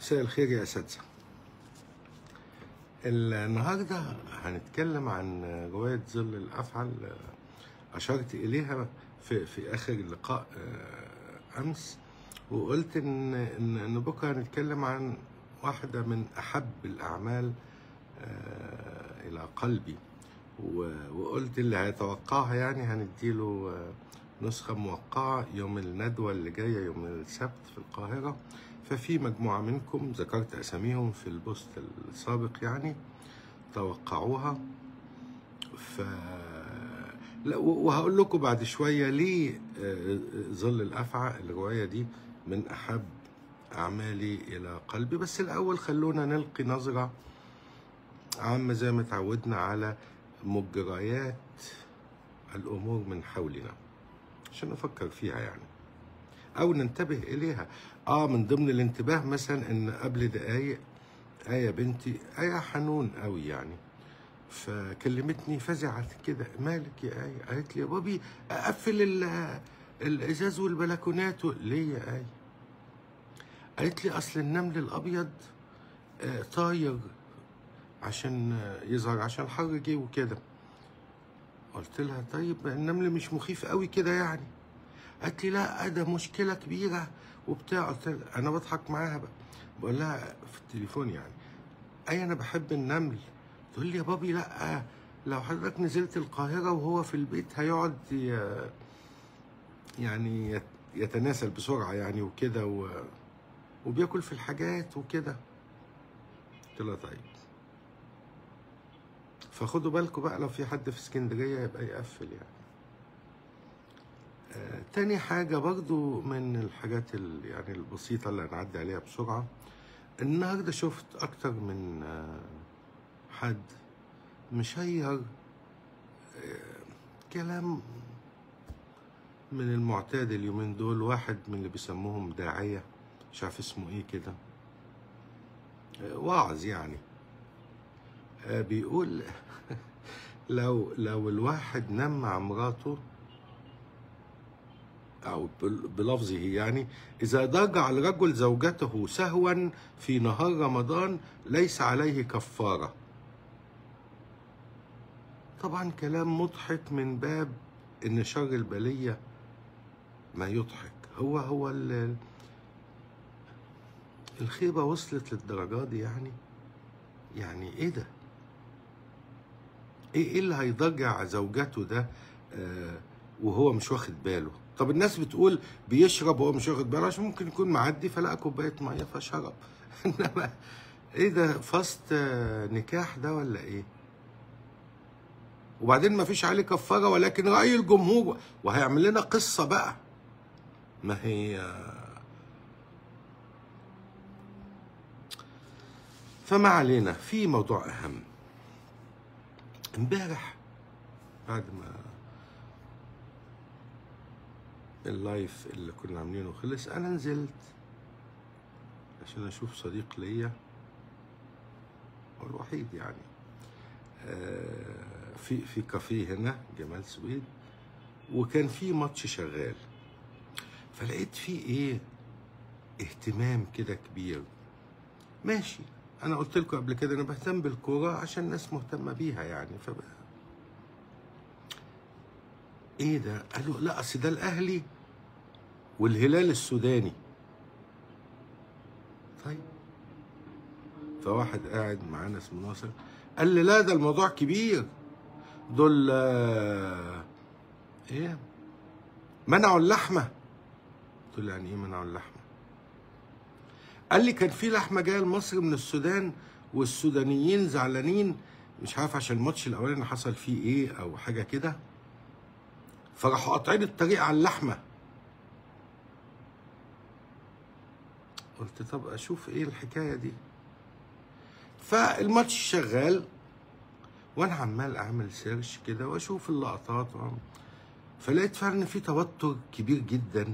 مساء الخير يا اساتذه النهارده هنتكلم عن روايه ظل الافعل اشرت اليها في في اخر اللقاء آه، امس وقلت ان ان إن بكره هنتكلم عن واحده من احب الاعمال آه، الى قلبي و- وقلت اللي هيتوقعها يعني هنديله آه، نسخة موقعة يوم الندوة اللي جاية يوم السبت في القاهرة ففي مجموعة منكم ذكرت أساميهم في البوست السابق يعني توقعوها ف لا و- وهقول لكم بعد شوية ليه آه، ظل الأفعى الرواية دي من أحب أعمالي إلى قلبي بس الأول خلونا نلقي نظرة عامة زي ما اتعودنا على مجريات الأمور من حولنا عشان نفكر فيها يعني أو ننتبه إليها آه من ضمن الانتباه مثلا إن قبل دقايق آية بنتي آية حنون قوي يعني فكلمتني فزعت كده مالك يا آية قالت لي يا بابي أقفل ال- الإزاز والبلكونات و- ليه يا آية قالت لي أصل النمل الأبيض آه، طاير عشان آه، يظهر عشان الحر جه وكده قلت لها طيب النمل مش مخيف قوي كده يعني قالت لي لا ده مشكله كبيره وبتاع قلت لها انا بضحك معاها بقى بقول لها في التليفون يعني اي انا بحب النمل تقول لي يا بابي لا لو حضرتك نزلت القاهره وهو في البيت هيقعد ي- يعني يت- يتناسل بسرعه يعني وكده و... وبياكل في الحاجات وكده قلت لها طيب فخدوا بالكم بقى لو في حد في اسكندريه يبقى يقفل يعني آه، تاني حاجة برضو من الحاجات ال- يعني البسيطة اللي هنعدي عليها بسرعة النهاردة شفت أكتر من آه، حد مشير آه، كلام من المعتاد اليومين دول واحد من اللي بيسموهم داعية مش عارف اسمه ايه كده آه، واعظ يعني آه، بيقول لو لو الواحد نام مع مراته أو بل- بلفظه يعني إذا ضجع الرجل زوجته سهوا في نهار رمضان ليس عليه كفارة طبعا كلام مضحك من باب إن شر البلية ما يضحك هو هو ال- الخيبة وصلت للدرجة دي يعني يعني إيه ده ايه ايه اللي هيضجع زوجته ده آه وهو مش واخد باله طب الناس بتقول بيشرب وهو مش واخد باله عشان ممكن يكون معدي فلقى كوبايه ميه فشرب انما ايه ده فاست آه، نكاح ده ولا ايه وبعدين ما فيش عليه كفاره ولكن راي الجمهور وهيعمل لنا قصه بقى ما هي فما علينا في موضوع اهم امبارح بعد ما اللايف اللي كنا عاملينه خلص انا نزلت عشان اشوف صديق ليا هو الوحيد يعني آه، في في كافيه هنا جمال سويد وكان في ماتش شغال فلقيت فيه ايه اهتمام كده كبير ماشي انا قلت لكم قبل كده انا بهتم بالكوره عشان الناس مهتمه بيها يعني فب... ايه ده قالوا لا اصل ده الاهلي والهلال السوداني طيب فواحد قاعد معانا اسمه ناصر قال لي لا ده الموضوع كبير دول آه، ايه منعوا اللحمه قلت له يعني ايه منعوا اللحمه قال لي كان في لحمه جايه لمصر من السودان والسودانيين زعلانين مش عارف عشان الماتش الاولاني حصل فيه ايه او حاجه كده فراحوا قاطعين الطريق على اللحمه قلت طب اشوف ايه الحكايه دي فالماتش شغال وانا عمال اعمل سيرش كده واشوف اللقطات وعم- فلقيت فعلا ان في توتر كبير جدا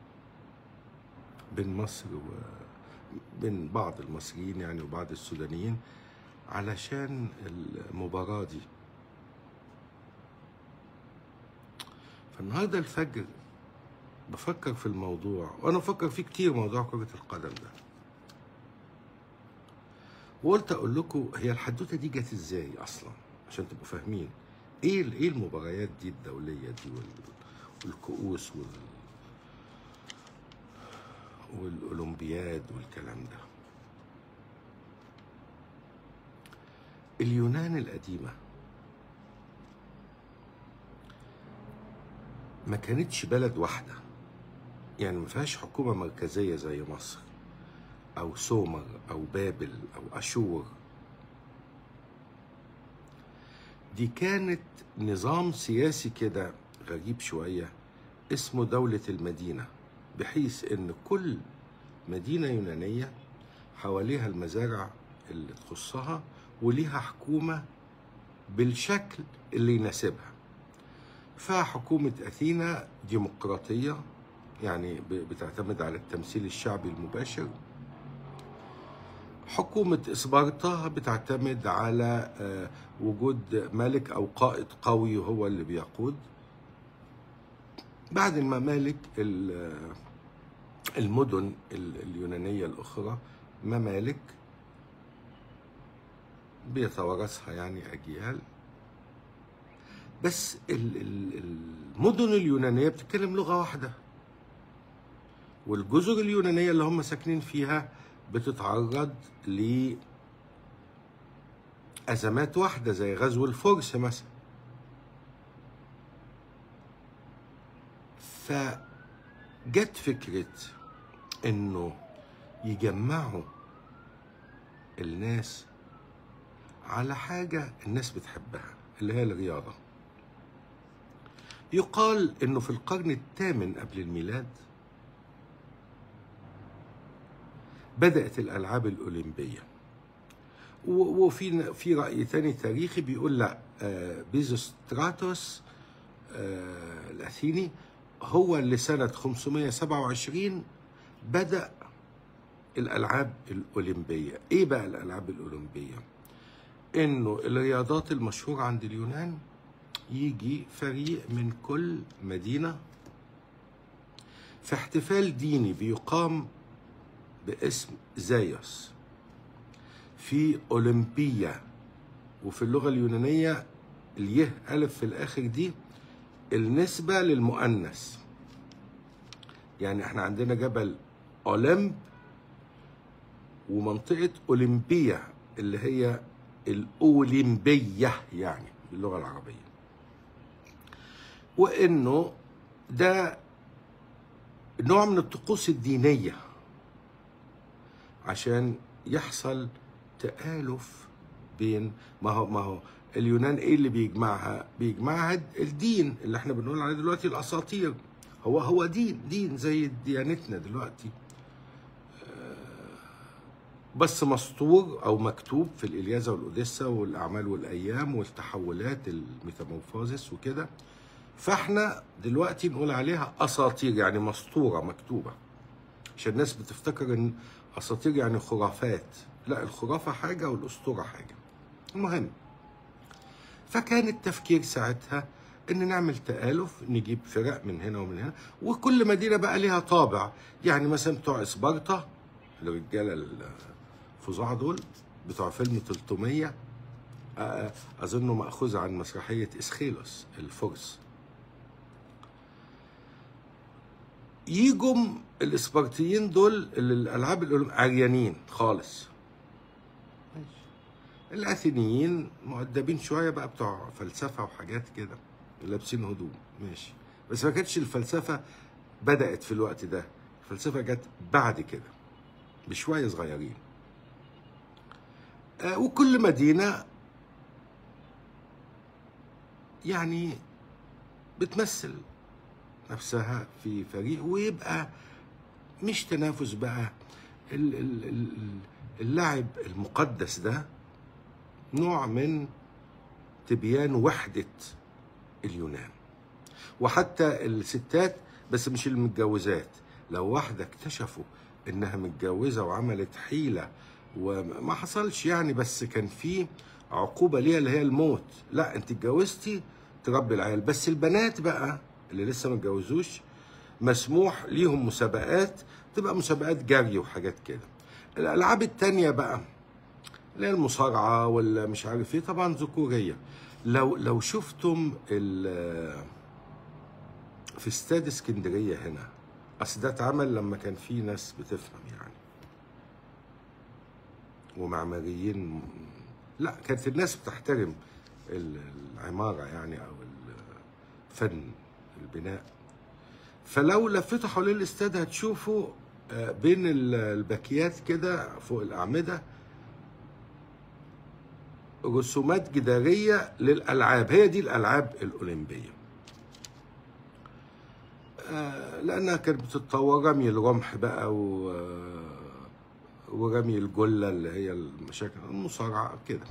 بين مصر و بين بعض المصريين يعني وبعض السودانيين علشان المباراة دي فالنهارده الفجر بفكر في الموضوع وانا بفكر فيه كتير موضوع كرة القدم ده وقلت اقول لكم هي الحدوته دي جت ازاي اصلا عشان تبقوا فاهمين ايه ايه المباريات دي الدوليه دي وال- والكؤوس وال والاولمبياد والكلام ده اليونان القديمه ما كانتش بلد واحده يعني ما فيهاش حكومه مركزيه زي مصر او سومر او بابل او اشور دي كانت نظام سياسي كده غريب شويه اسمه دوله المدينه بحيث ان كل مدينه يونانيه حواليها المزارع اللي تخصها وليها حكومه بالشكل اللي يناسبها فحكومه اثينا ديمقراطيه يعني ب- بتعتمد على التمثيل الشعبي المباشر حكومة إسبارتا بتعتمد على آه، وجود ملك أو قائد قوي هو اللي بيقود بعد الممالك ال- آه، المدن ال- اليونانية الأخرى ممالك بيتوارثها يعني أجيال بس ال- ال- المدن اليونانية بتتكلم لغة واحدة والجزر اليونانية اللي هم ساكنين فيها بتتعرض لأزمات واحدة زي غزو الفرس مثلا فجت فكرة إنه يجمعوا الناس على حاجة الناس بتحبها اللي هي الرياضة يقال إنه في القرن الثامن قبل الميلاد بدأت الألعاب الأولمبية و- وفي في رأي تاني تاريخي بيقول لا آه، بيزوستراتوس آه، الأثيني هو اللي سنة 527 بدأ الألعاب الأولمبية إيه بقى الألعاب الأولمبية؟ إنه الرياضات المشهورة عند اليونان يجي فريق من كل مدينة في احتفال ديني بيقام باسم زايوس في أولمبيا وفي اللغة اليونانية اليه ألف في الآخر دي النسبة للمؤنث يعني احنا عندنا جبل أولمب ومنطقة أولمبيا اللي هي الأولمبية يعني باللغة العربية وإنه ده نوع من الطقوس الدينيه عشان يحصل تآلف بين ما هو ما هو اليونان ايه اللي بيجمعها؟ بيجمعها الدين اللي احنا بنقول عليه دلوقتي الاساطير هو هو دين دين زي ديانتنا دلوقتي آه، بس مسطور او مكتوب في الالياذه والاوديسا والاعمال والايام والتحولات الميتامورفوزس وكده فاحنا دلوقتي نقول عليها اساطير يعني مسطوره مكتوبه عشان الناس بتفتكر ان اساطير يعني خرافات لا الخرافه حاجه والاسطوره حاجه المهم فكان التفكير ساعتها ان نعمل تآلف نجيب فرق من هنا ومن هنا وكل مدينه بقى ليها طابع يعني مثلا بتوع اسبارتا الرجاله الفظاع دول بتوع فيلم 300 آه، اظنه ماخوذ عن مسرحيه اسخيلوس الفرس يجوا الاسبرتيين دول اللي الالعاب الأولم- عريانين خالص ماشي الاثينيين مؤدبين شويه بقى بتوع فلسفه وحاجات كده لابسين هدوم ماشي بس ما كانتش الفلسفه بدات في الوقت ده الفلسفه جت بعد كده بشويه صغيرين آه، وكل مدينه يعني بتمثل نفسها في فريق ويبقى مش تنافس بقى ال- ال- ال- اللعب المقدس ده نوع من تبيان وحدة اليونان وحتى الستات بس مش المتجوزات لو واحدة اكتشفوا انها متجوزة وعملت حيلة وما حصلش يعني بس كان في عقوبة ليها اللي هي الموت لا انت اتجوزتي تربي العيال بس البنات بقى اللي لسه ما اتجوزوش مسموح ليهم مسابقات تبقى مسابقات جري وحاجات كده الالعاب التانية بقى اللي هي المصارعه ولا مش عارف ايه طبعا ذكوريه لو لو شفتم ال- في استاد اسكندريه هنا اصل ده اتعمل لما كان في ناس بتفهم يعني ومعماريين لا كانت الناس بتحترم ال- العماره يعني او الفن البناء فلو لفتوا حوالين الاستاد هتشوفوا آه، بين ال- الباكيات كده فوق الاعمده رسومات جداريه للالعاب هي دي الالعاب الاولمبيه آه، لانها كانت بتتطور رمي الرمح بقى و آه، ورمي الجله اللي هي المشاكل المصارعه كده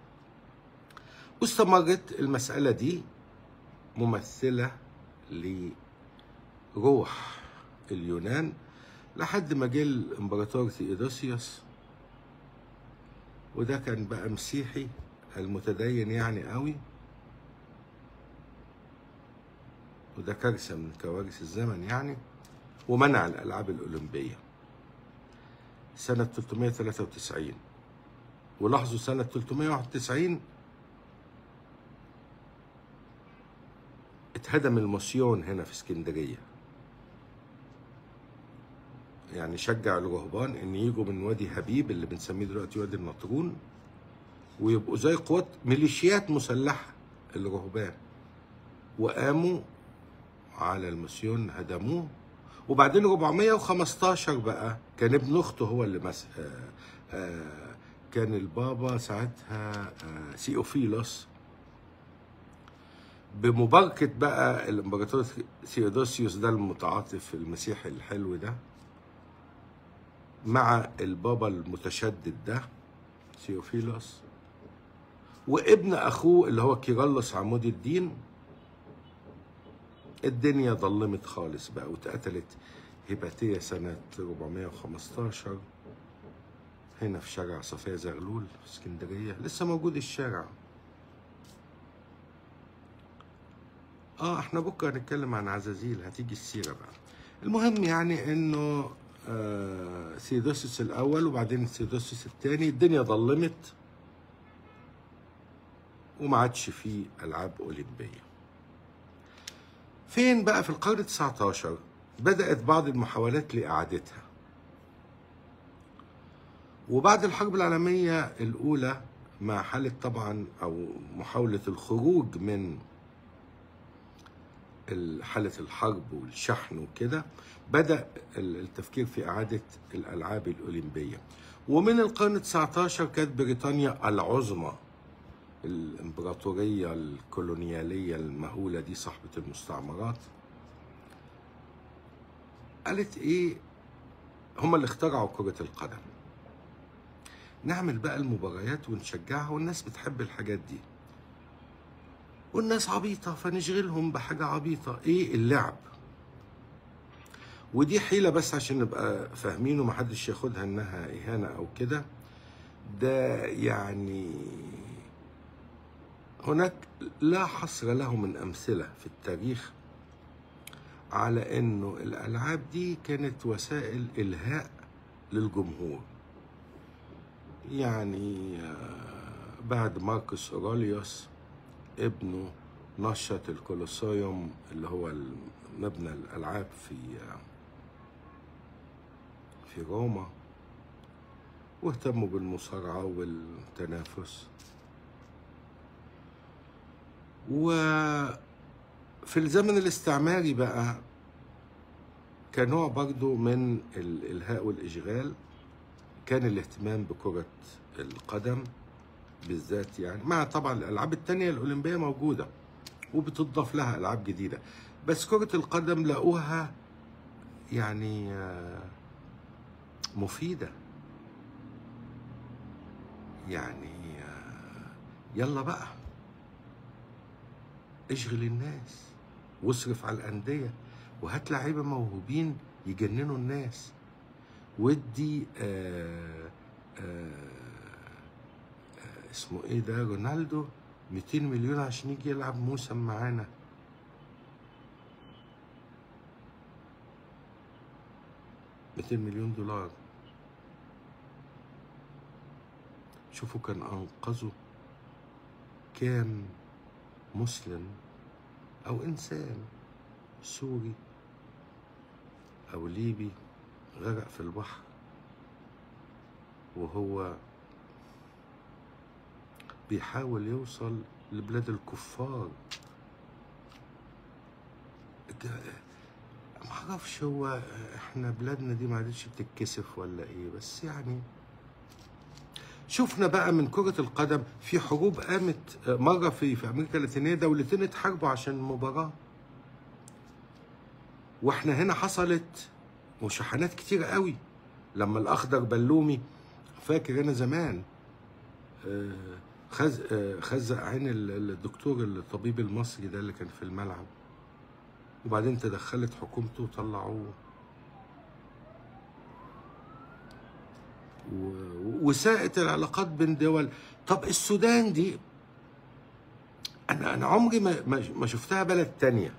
واستمرت المساله دي ممثله لروح اليونان لحد ما جه الامبراطور ثيودوسيوس وده كان بقى مسيحي المتدين يعني قوي وده كارثه من كوارث الزمن يعني ومنع الالعاب الاولمبيه سنه 393 ولاحظوا سنه 391 اتهدم الموسيون هنا في اسكندريه يعني شجع الرهبان ان يجوا من وادي حبيب اللي بنسميه دلوقتي وادي النطرون ويبقوا زي قوات ميليشيات مسلحه الرهبان وقاموا على المسيون هدموه وبعدين 415 بقى كان ابن اخته هو اللي مس... آه آه كان البابا ساعتها آه سيوفيلوس بمباركة بقى الامبراطور ثيودوسيوس ده المتعاطف المسيحي الحلو ده مع البابا المتشدد ده ثيوفيلوس وابن اخوه اللي هو كيرلس عمود الدين الدنيا ظلمت خالص بقى واتقتلت هيباتية سنة 415 هنا في شارع صفية زغلول في اسكندرية لسه موجود الشارع اه احنا بكره هنتكلم عن عزازيل هتيجي السيرة بقى المهم يعني انه آه سيدوسيس الاول وبعدين سيدوسيس الثاني الدنيا ظلمت وما عادش فيه العاب اولمبيه فين بقى في القرن 19 بدأت بعض المحاولات لإعادتها وبعد الحرب العالمية الأولى مع حالة طبعا أو محاولة الخروج من حالة الحرب والشحن وكده بدأ التفكير في إعادة الألعاب الأولمبية ومن القرن 19 كانت بريطانيا العظمى الإمبراطورية الكولونيالية المهولة دي صاحبة المستعمرات قالت إيه هم اللي اخترعوا كرة القدم نعمل بقى المباريات ونشجعها والناس بتحب الحاجات دي والناس عبيطة فنشغلهم بحاجة عبيطة ايه اللعب ودي حيلة بس عشان نبقى فاهمين ومحدش ياخدها انها اهانة او كده ده يعني هناك لا حصر له من امثلة في التاريخ على انه الالعاب دي كانت وسائل الهاء للجمهور يعني بعد ماركوس اوروليوس ابنه نشط الكولوسيوم اللي هو مبنى الالعاب في في روما واهتموا بالمصارعه والتنافس وفي الزمن الاستعماري بقى كنوع برضو من الإلهاء والإشغال كان الاهتمام بكرة القدم بالذات يعني مع طبعا الألعاب التانية الأولمبية موجودة وبتضاف لها ألعاب جديدة بس كرة القدم لقوها يعني مفيدة يعني يلا بقى اشغل الناس واصرف على الأندية وهات لعيبة موهوبين يجننوا الناس ودي آآ آآ اسمه ايه ده رونالدو 200 مليون عشان يجي يلعب موسم معانا ميتين مليون دولار شوفوا كان أنقذوا كام مسلم أو إنسان سوري أو ليبي غرق في البحر وهو بيحاول يوصل لبلاد الكفار معرفش هو احنا بلادنا دي ما عادتش بتتكسف ولا ايه بس يعني شفنا بقى من كرة القدم في حروب قامت مرة في في أمريكا اللاتينية دولتين اتحاربوا عشان المباراة واحنا هنا حصلت مشاحنات كتير قوي لما الأخضر بلومي فاكر أنا زمان آه، خز آه، خزق عين ال- الدكتور الطبيب المصري ده اللي كان في الملعب وبعدين تدخلت حكومته وطلعوه و- وساءت العلاقات بين دول طب السودان دي انا انا عمري ما ما ما شفتها بلد تانية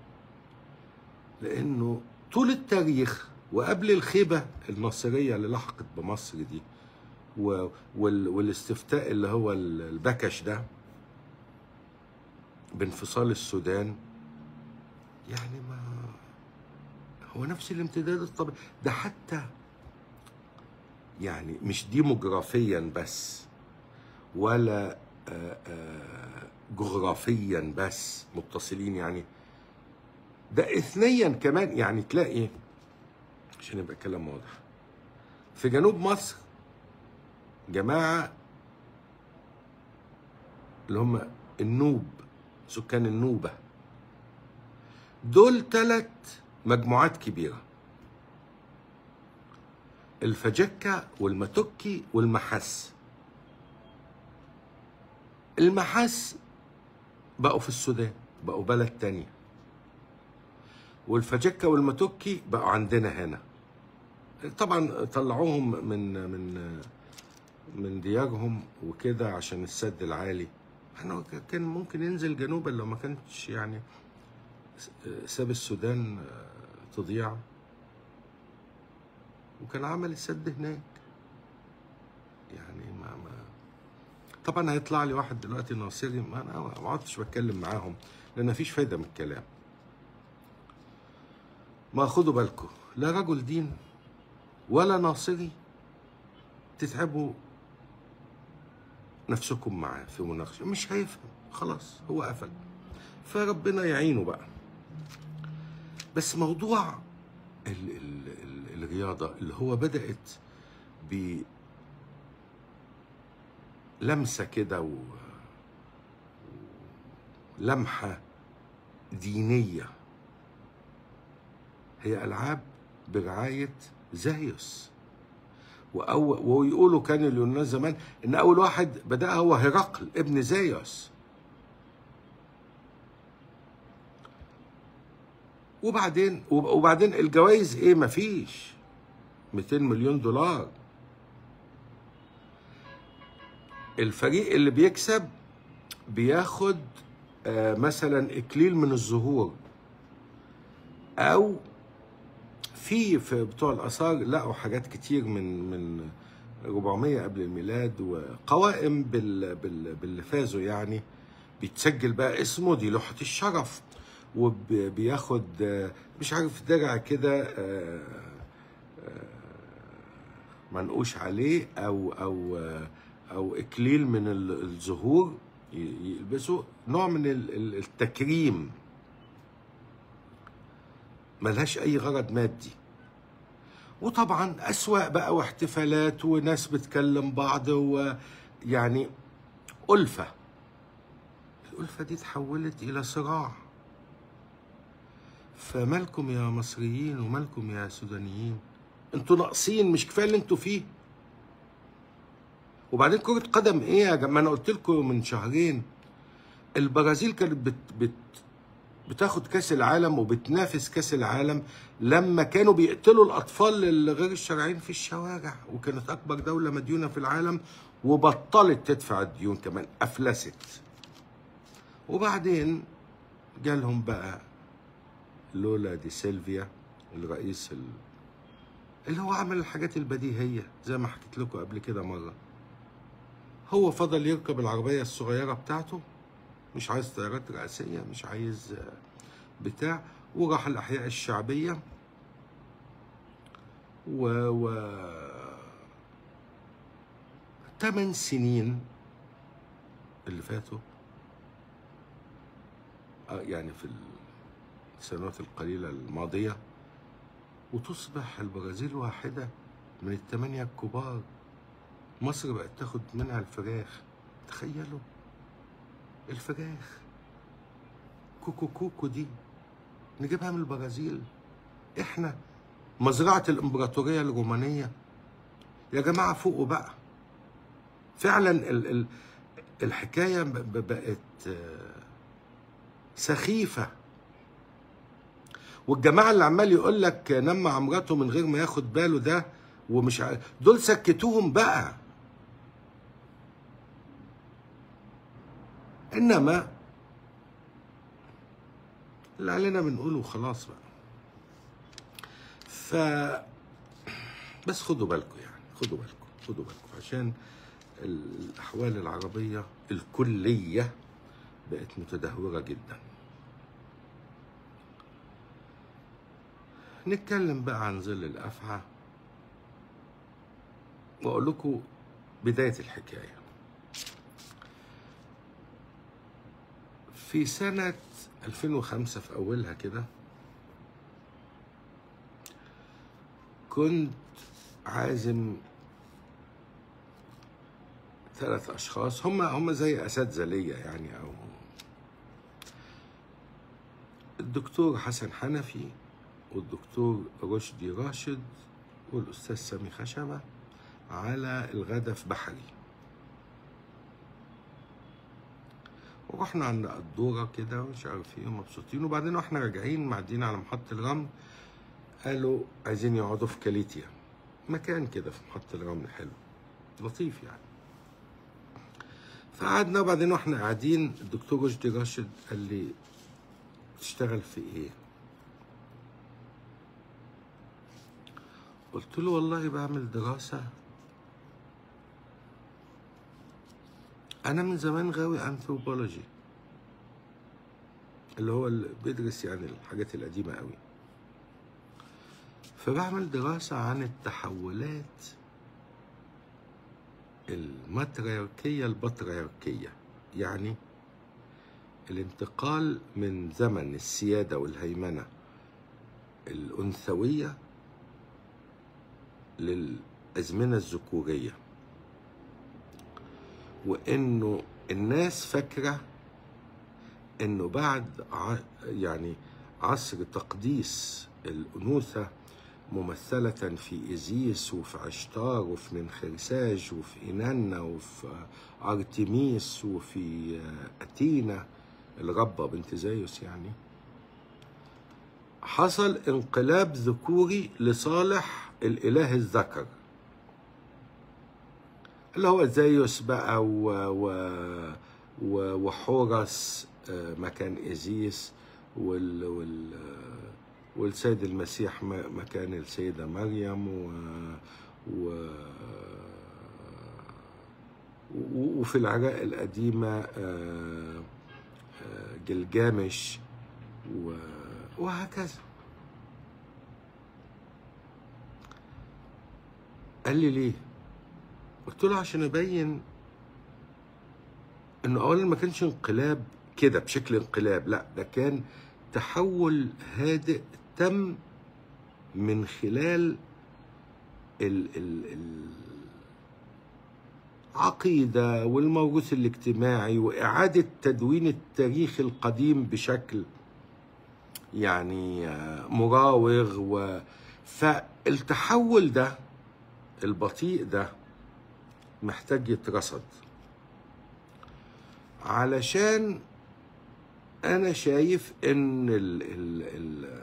لانه طول التاريخ وقبل الخيبه الناصريه اللي لحقت بمصر دي و- وال- والاستفتاء اللي هو ال- البكش ده بانفصال السودان يعني ما هو نفس الامتداد الطبيعي ده حتى يعني مش ديموغرافيا بس ولا آه، آه، جغرافيا بس متصلين يعني ده اثنيا كمان يعني تلاقي عشان يبقى الكلام واضح في جنوب مصر جماعة اللي هم النوب سكان النوبة دول ثلاث مجموعات كبيرة الفجكة والمتوكي والمحس المحس بقوا في السودان بقوا بلد تانية والفجكة والمتوكي بقوا عندنا هنا طبعا طلعوهم من من من ديارهم وكده عشان السد العالي احنا كان ممكن ينزل جنوبا لو ما كانش يعني ساب السودان تضيع وكان عمل السد هناك يعني ما ما طبعا هيطلع لي واحد دلوقتي ناصري ما انا ما عدتش بتكلم معاهم لان مفيش فايده من الكلام ما خدوا بالكم لا رجل دين ولا ناصري تتعبوا نفسكم معاه في مناقشه مش هيفهم خلاص هو قفل فربنا يعينه بقى بس موضوع ال ال ال الرياضة اللي هو بدأت بلمسة كده و لمحة دينية هي ألعاب برعاية زايوس وأول ويقولوا كان اليونان زمان إن أول واحد بدأها هو هرقل ابن زايوس وبعدين وبعدين الجوائز ايه مفيش 200 مليون دولار الفريق اللي بيكسب بياخد آه مثلا اكليل من الزهور او في في بتوع الاثار لقوا حاجات كتير من من 400 قبل الميلاد وقوائم بال بال باللي فازوا يعني بيتسجل بقى اسمه دي لوحه الشرف وبياخد مش عارف درع كده منقوش عليه او او او اكليل من الزهور يلبسه نوع من التكريم ملهاش اي غرض مادي وطبعا اسواق بقى واحتفالات وناس بتكلم بعض ويعني ألفة الألفة دي تحولت إلى صراع فمالكم يا مصريين ومالكم يا سودانيين انتوا ناقصين مش كفايه اللي انتوا فيه وبعدين كرة قدم ايه يا جماعه انا قلت لكم من شهرين البرازيل كانت بت بت بتاخد كاس العالم وبتنافس كاس العالم لما كانوا بيقتلوا الاطفال الغير الشرعيين في الشوارع وكانت اكبر دوله مديونه في العالم وبطلت تدفع الديون كمان افلست وبعدين جالهم بقى لولا دي سيلفيا الرئيس ال... اللي هو عمل الحاجات البديهيه زي ما حكيت لكم قبل كده مره هو فضل يركب العربية الصغيرة بتاعته مش عايز طيارات رئاسية مش عايز آه، بتاع وراح الأحياء الشعبية و, و... 8 سنين اللي فاتوا آه، يعني في السنوات القليلة الماضية وتصبح البرازيل واحدة من الثمانية الكبار مصر بقت تاخد منها الفراخ تخيلوا الفراخ كوكو كوكو دي نجيبها من البرازيل احنا مزرعة الامبراطورية الرومانية يا جماعة فوقوا بقى فعلا ال ال الحكاية ب- ب- بقت آه، سخيفة والجماعة اللي عمال يقول لك نام مع مراته من غير ما ياخد باله ده ومش ع... دول سكتوهم بقى انما اللي علينا بنقوله خلاص بقى ف بس خدوا بالكم يعني خدوا بالكم خدوا بالكم عشان الاحوال العربيه الكليه بقت متدهوره جدا نتكلم بقى عن ظل الافعى واقول لكم بدايه الحكايه في سنه 2005 في اولها كده كنت عازم ثلاث اشخاص هم هم زي اساتذه ليا يعني او الدكتور حسن حنفي والدكتور رشدي راشد والاستاذ سامي خشبه على الغدا في بحري ورحنا عند قدوره كده ومش عارف ايه ومبسوطين وبعدين واحنا راجعين معديين على محطه الرمل قالوا عايزين يقعدوا في كاليتيا مكان كده في محطه الرمل حلو لطيف يعني فقعدنا وبعدين واحنا قاعدين الدكتور رشدي راشد قال لي تشتغل في ايه؟ قلت له والله بعمل دراسة أنا من زمان غاوي أنثروبولوجي اللي هو اللي بيدرس يعني الحاجات القديمة قوي فبعمل دراسة عن التحولات الماترياركية البطرياركية يعني الانتقال من زمن السيادة والهيمنة الأنثوية للأزمنة الذكورية وإنه الناس فاكرة إنه بعد ع... يعني عصر تقديس الأنوثة ممثلة في إيزيس وفي عشتار وفي منخرساج وفي إينانا وفي أرتميس وفي أتينا الربة بنت زيوس يعني حصل انقلاب ذكوري لصالح الإله الذكر اللي هو زيوس بقى و... و... و... وحورس مكان إيزيس وال... وال... والسيد المسيح مكان السيدة مريم و... و... وفي العراق القديمة جلجامش و... وهكذا قال لي ليه قلت له عشان ابين انه اولا ما كانش انقلاب كده بشكل انقلاب لا ده كان تحول هادئ تم من خلال ال ال العقيدة والموروث الاجتماعي وإعادة تدوين التاريخ القديم بشكل يعني مراوغ و فالتحول ده البطيء ده محتاج يترصد علشان انا شايف ان ال ال ال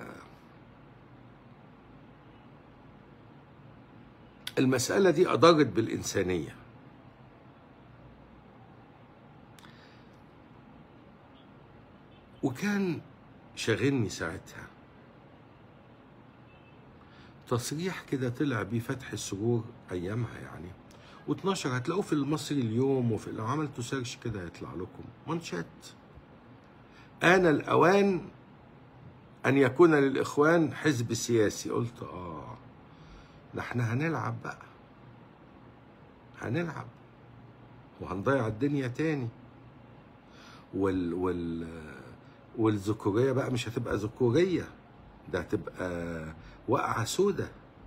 المسألة دي أضرت بالإنسانية وكان شاغلني ساعتها تصريح كده طلع بيه فتح السرور أيامها يعني و12 هتلاقوه في المصري اليوم وفي لو عملتوا سيرش كده هيطلع لكم منشات آن الأوان أن يكون للإخوان حزب سياسي قلت آه ده احنا هنلعب بقى هنلعب وهنضيع الدنيا تاني وال وال والذكورية بقى مش هتبقى ذكورية ده هتبقى وقعة سودة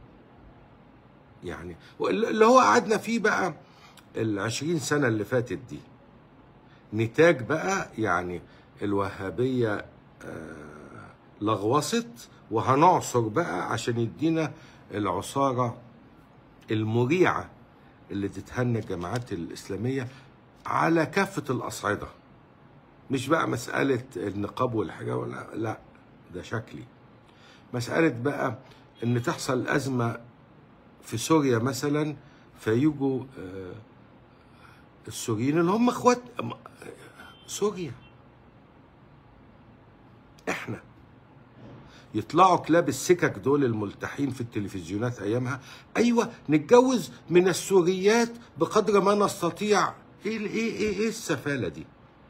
يعني اللي هو قعدنا فيه بقى العشرين سنة اللي فاتت دي نتاج بقى يعني الوهابية آه، لغوصت وهنعصر بقى عشان يدينا العصارة المريعة اللي تتهنى الجماعات الإسلامية على كافة الأصعدة مش بقى مسألة النقاب والحجاب ولا لا ده شكلي مسألة بقى إن تحصل أزمة في سوريا مثلا فيجوا آه، السوريين اللي هم اخوات سوريا احنا يطلعوا كلاب السكك دول الملتحين في التلفزيونات ايامها ايوه نتجوز من السوريات بقدر ما نستطيع ايه ايه ايه, إيه السفاله دي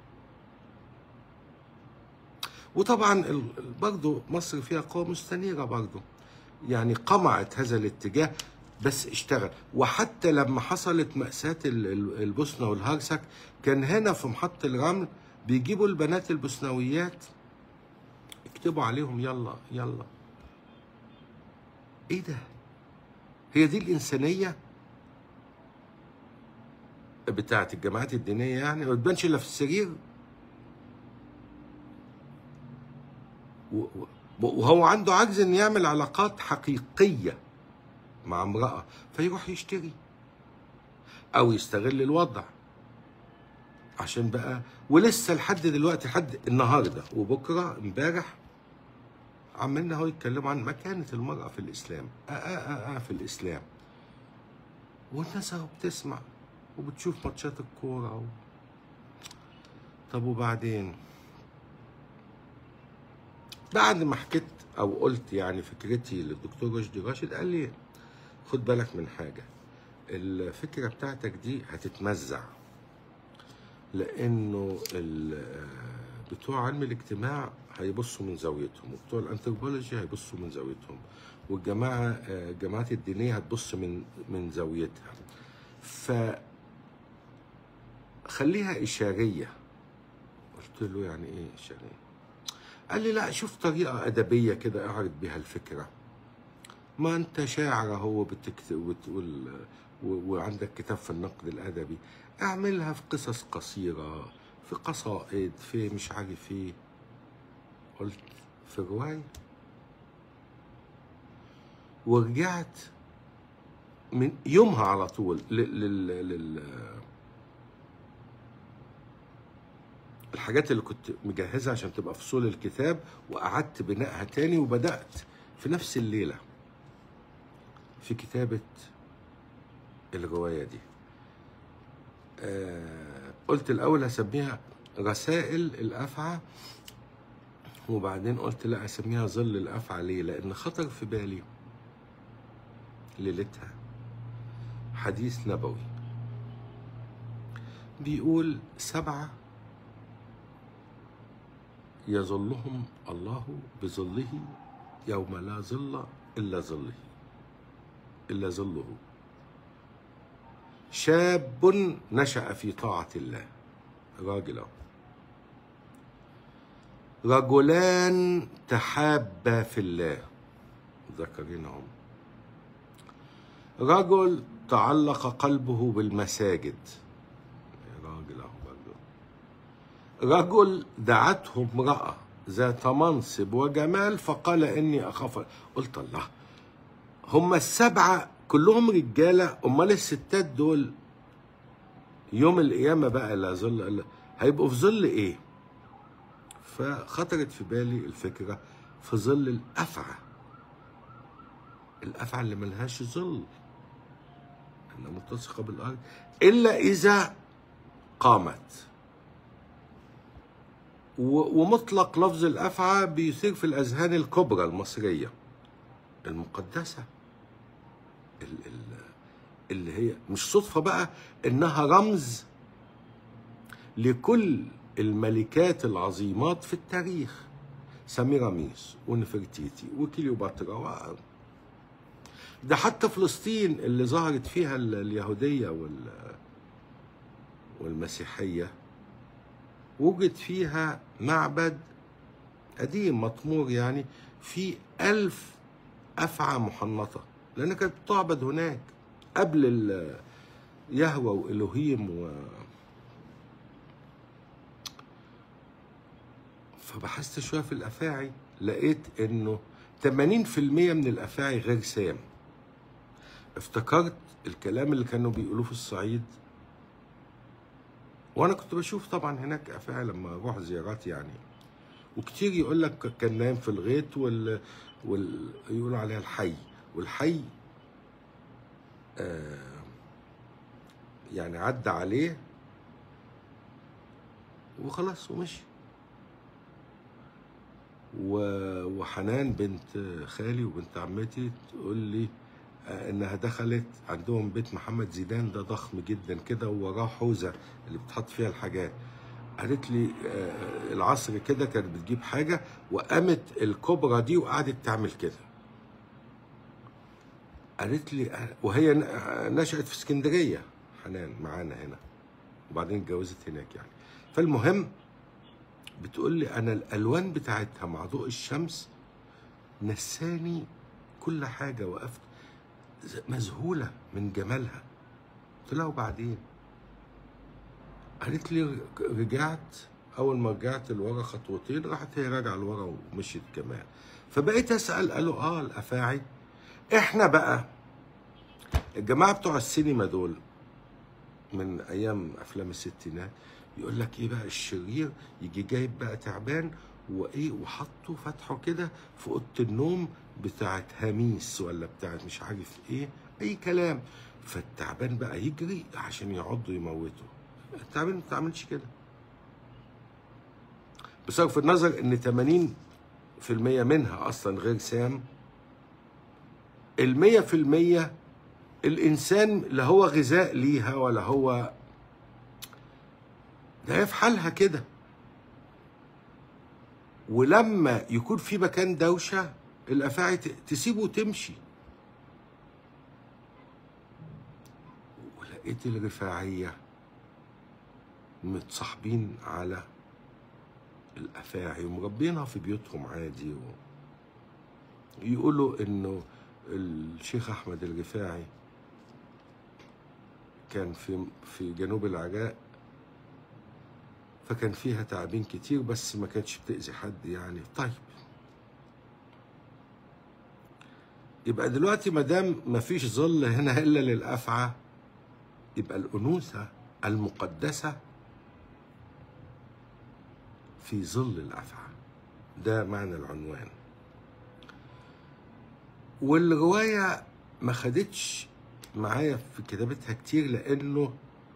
وطبعا برضه مصر فيها قوة مستنيرة برضه يعني قمعت هذا الاتجاه بس اشتغل وحتى لما حصلت مأساة البوسنة والهرسك كان هنا في محط الرمل بيجيبوا البنات البوسنويات يكتبوا عليهم يلا يلا ايه ده هي دي الإنسانية بتاعت الجماعات الدينية يعني ما تبانش إلا في السرير وهو عنده عجز إن يعمل علاقات حقيقية مع امرأة فيروح يشتري أو يستغل الوضع عشان بقى ولسه لحد دلوقتي لحد النهارده وبكره امبارح عمالين اهو يتكلموا عن مكانة المرأة في الإسلام آه آه آه, آه في الإسلام والناس اهو بتسمع وبتشوف ماتشات الكورة و... طب وبعدين بعد ما حكيت أو قلت يعني فكرتي للدكتور رشدي راشد قال لي خد بالك من حاجة الفكرة بتاعتك دي هتتمزع لأنه بتوع علم الاجتماع هيبصوا من زاويتهم وبتوع الانثروبولوجي هيبصوا من زاويتهم والجماعة الجماعات الدينية هتبص من من زاويتها ف خليها إشارية قلت له يعني إيه إشارية قال لي لا شوف طريقة أدبية كده أعرض بها الفكرة ما انت شاعر اهو بتكتب وتقول وعندك كتاب في النقد الادبي اعملها في قصص قصيره في قصائد في مش عارف ايه قلت في روايه ورجعت من يومها على طول لل, لل... الحاجات اللي كنت مجهزها عشان تبقى فصول الكتاب وقعدت بنائها تاني وبدأت في نفس الليلة في كتابة الرواية دي آه قلت الأول هسميها رسائل الأفعى وبعدين قلت لا أسميها ظل الأفعى ليه لأن خطر في بالي ليلتها حديث نبوي بيقول سبعة يظلهم الله بظله يوم لا ظل إلا ظله إلا ظله شاب نشأ في طاعة الله راجل رجلان تحابا في الله ذكرينهم رجل تعلق قلبه بالمساجد راجل رجل رجل دعته امرأة ذات منصب وجمال فقال إني أخاف قلت الله هم السبعة كلهم رجالة أمال الستات دول يوم القيامة بقى لا ظل هيبقوا في ظل إيه؟ فخطرت في بالي الفكرة في ظل الأفعى الأفعى اللي ملهاش ظل إنها ملتصقة بالأرض إلا إذا قامت ومطلق لفظ الأفعى بيثير في الأذهان الكبرى المصرية المقدسة اللي هي مش صدفة بقى إنها رمز لكل الملكات العظيمات في التاريخ سميراميس ونفرتيتي وكليوباترا و... ده حتى فلسطين اللي ظهرت فيها ال- اليهودية وال... والمسيحية وجد فيها معبد قديم مطمور يعني في ألف أفعى محنطة لأن كانت تعبد هناك قبل ال- يهوى وإلهيم و... فبحثت شوية في الأفاعي لقيت إنه 80% من الأفاعي غير سام افتكرت الكلام اللي كانوا بيقولوه في الصعيد وانا كنت بشوف طبعا هناك افاعي لما اروح زيارات يعني وكتير يقول لك كان نايم في الغيط وال, وال... يقولوا عليها الحي والحي آه يعني عدى عليه وخلاص ومشي و- وحنان بنت خالي وبنت عمتي تقول لي آه، انها دخلت عندهم بيت محمد زيدان ده ضخم جدا كده ووراه حوزه اللي بتحط فيها الحاجات قالت لي آه، العصر كده كانت بتجيب حاجه وقامت الكبرى دي وقعدت تعمل كده قالت لي آه، وهي ن- آه، نشأت في اسكندريه حنان معانا هنا وبعدين اتجوزت هناك يعني فالمهم بتقول لي انا الالوان بتاعتها مع ضوء الشمس نساني كل حاجه وقفت ز- مذهوله من جمالها قلت لها وبعدين قالت لي رجعت اول ما رجعت لورا خطوتين راحت هي راجعه لورا ومشيت كمان فبقيت اسال قالوا اه الافاعي احنا بقى الجماعه بتوع السينما دول من ايام افلام الستينات يقول لك ايه بقى الشرير يجي جايب بقى تعبان وايه وحطه فتحه كده في اوضه النوم بتاعت هاميس ولا بتاعت مش عارف ايه اي كلام فالتعبان بقى يجري عشان يعضه يموته التعبان ما بتعملش كده بصرف النظر ان 80% منها اصلا غير سام المية في المية الانسان لا هو غذاء ليها ولا هو ده هي في حالها كده ولما يكون في مكان دوشه الافاعي ت- تسيبه وتمشي ولقيت الرفاعيه متصاحبين على الافاعي ومربينها في بيوتهم عادي و... يقولوا انه الشيخ احمد الرفاعي كان في في جنوب العراق فكان فيها تعابين كتير بس ما كانتش بتأذي حد يعني طيب يبقى دلوقتي ما دام ما فيش ظل هنا الا للافعى يبقى الانوثه المقدسه في ظل الافعى ده معنى العنوان والروايه ما خدتش معايا في كتابتها كتير لانه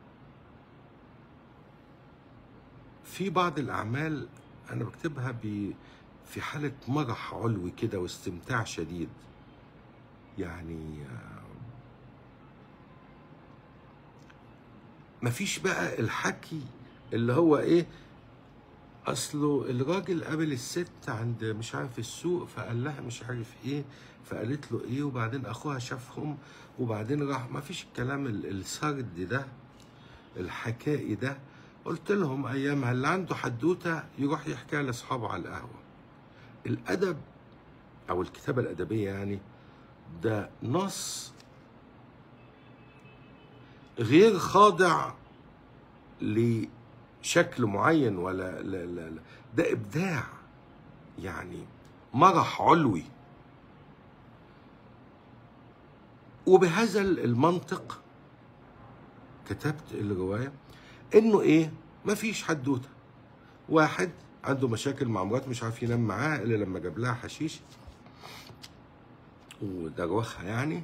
في بعض الأعمال أنا بكتبها ب في حالة مرح علوي كده واستمتاع شديد يعني آه، مفيش بقى الحكي اللي هو إيه أصله الراجل قابل الست عند مش عارف السوق فقال لها مش عارف إيه فقالت له إيه وبعدين أخوها شافهم وبعدين راح مفيش الكلام ال- السرد ده الحكائي ده قلت لهم ايامها اللي عنده حدوته يروح يحكيها لاصحابه على القهوه الادب او الكتابه الادبيه يعني ده نص غير خاضع لشكل معين ولا لا لا لا ده ابداع يعني مرح علوي وبهذا المنطق كتبت الروايه انه ايه مفيش حدوته واحد عنده مشاكل مع مراته مش عارف ينام معاها الا لما جاب لها حشيش ودروخها يعني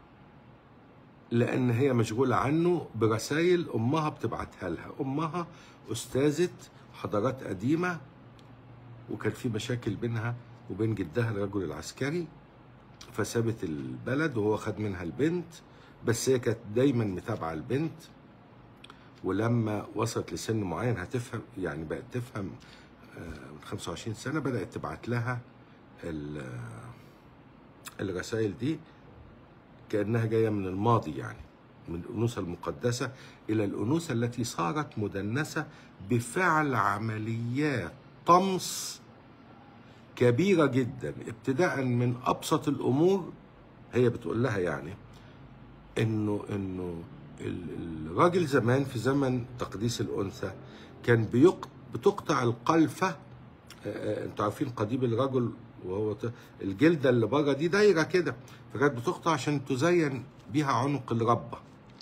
لان هي مشغوله عنه برسائل امها بتبعتها لها امها استاذه حضارات قديمه وكان في مشاكل بينها وبين جدها الرجل العسكري فسابت البلد وهو خد منها البنت بس هي كانت دايما متابعه البنت ولما وصلت لسن معين هتفهم يعني بقت تفهم آه، من 25 سنه بدات تبعت لها ال- آه، الرسائل دي كانها جايه من الماضي يعني من الانوثه المقدسه الى الانوثه التي صارت مدنسه بفعل عمليات طمس كبيره جدا ابتداء من ابسط الامور هي بتقول لها يعني انه انه ال- الراجل زمان في زمن تقديس الانثى كان بيق... بتقطع القلفه آه، آه، انتوا عارفين قضيب الرجل وهو ط- الجلده اللي بره دي دايره كده فكانت بتقطع عشان تزين بيها عنق الربه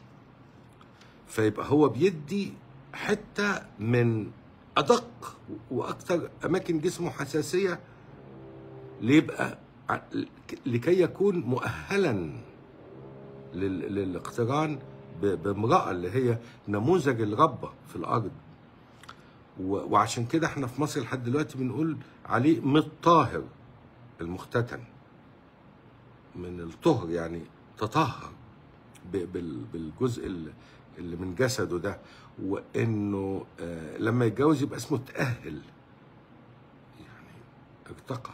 فيبقى هو بيدي حته من ادق واكثر اماكن جسمه حساسيه ليبقى ع- لكي يكون مؤهلا لل- للاقتران ب- بامرأة اللي هي نموذج الربة في الأرض و- وعشان كده احنا في مصر لحد دلوقتي بنقول عليه من الطاهر المختتن من الطهر يعني تطهر ب- بال- بالجزء ال- اللي من جسده ده وانه آه، لما يتجوز يبقى اسمه تأهل يعني ارتقى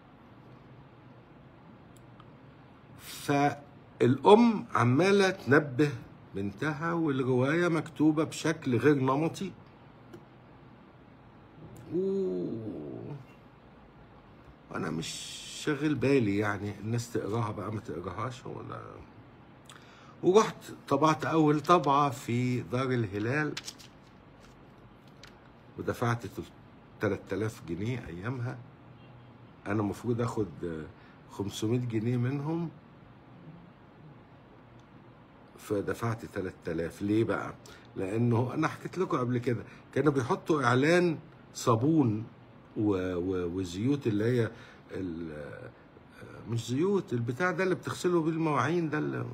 فالأم عمالة تنبه بنتها والرواية مكتوبة بشكل غير نمطي و... أنا مش شاغل بالي يعني الناس تقراها بقى ما تقراهاش ولا ورحت طبعت أول طبعة في دار الهلال ودفعت 3000 جنيه أيامها أنا المفروض آخد 500 جنيه منهم فدفعت 3000 ليه بقى؟ لانه انا حكيت لكم قبل كده كانوا بيحطوا اعلان صابون و... و... وزيوت اللي هي ال... مش زيوت البتاع ده اللي بتغسله بالمواعين ده اللي...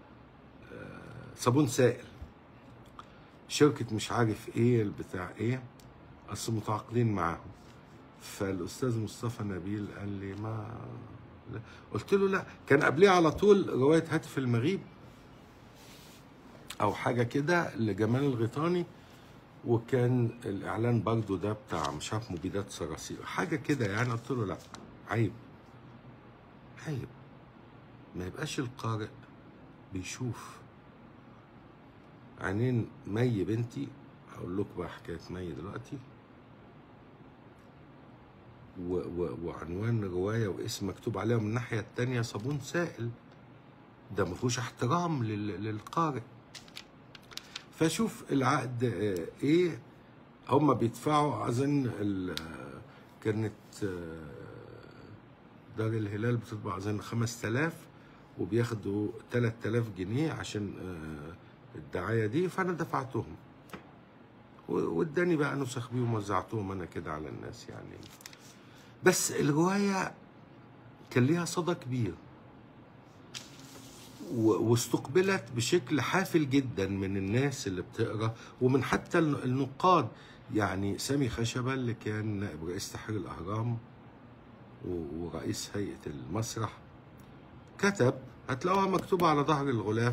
صابون سائل شركة مش عارف ايه البتاع ايه اصل متعاقدين معاهم فالاستاذ مصطفى نبيل قال لي ما لا. قلت له لا كان قبليه على طول روايه هاتف المغيب او حاجه كده لجمال الغيطاني وكان الاعلان برضو ده بتاع مش عارف مبيدات صراصير حاجه كده يعني قلت له لا عيب عيب ما يبقاش القارئ بيشوف عينين مي بنتي هقول لكم بقى حكايه مي دلوقتي و و وعنوان روايه واسم مكتوب عليها من الناحيه التانية صابون سائل ده ما فيهوش احترام لل- للقارئ فشوف العقد آه، ايه هم بيدفعوا اظن ال- آه، كانت آه، دار الهلال بتطبع اظن 5000 وبياخدوا 3000 جنيه عشان آه، الدعايه دي فانا دفعتهم و- واداني بقى نسخ بيهم وزعتهم انا كده على الناس يعني بس الروايه كان ليها صدى كبير و- واستقبلت بشكل حافل جدا من الناس اللي بتقرا ومن حتى الن- النقاد يعني سامي خشبه اللي كان نائب رئيس تحرير الاهرام و- ورئيس هيئه المسرح كتب هتلاقوها مكتوبه على ظهر الغلاف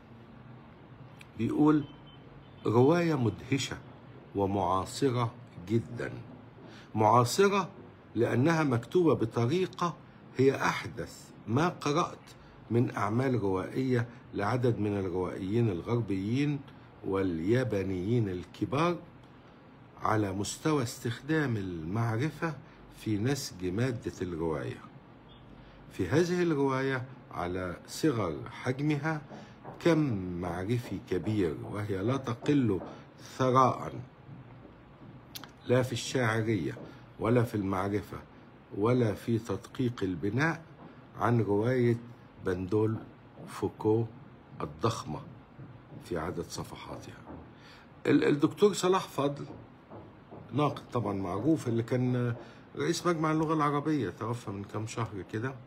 بيقول روايه مدهشه ومعاصره جدا معاصره لانها مكتوبه بطريقه هي احدث ما قرات من اعمال روائيه لعدد من الروائيين الغربيين واليابانيين الكبار على مستوى استخدام المعرفه في نسج ماده الروايه في هذه الروايه على صغر حجمها كم معرفي كبير وهي لا تقل ثراء لا في الشاعريه ولا في المعرفه ولا في تدقيق البناء عن روايه بندول فوكو الضخمه في عدد صفحاتها ال- الدكتور صلاح فضل ناقد طبعا معروف اللي كان رئيس مجمع اللغه العربيه توفى من كام شهر كده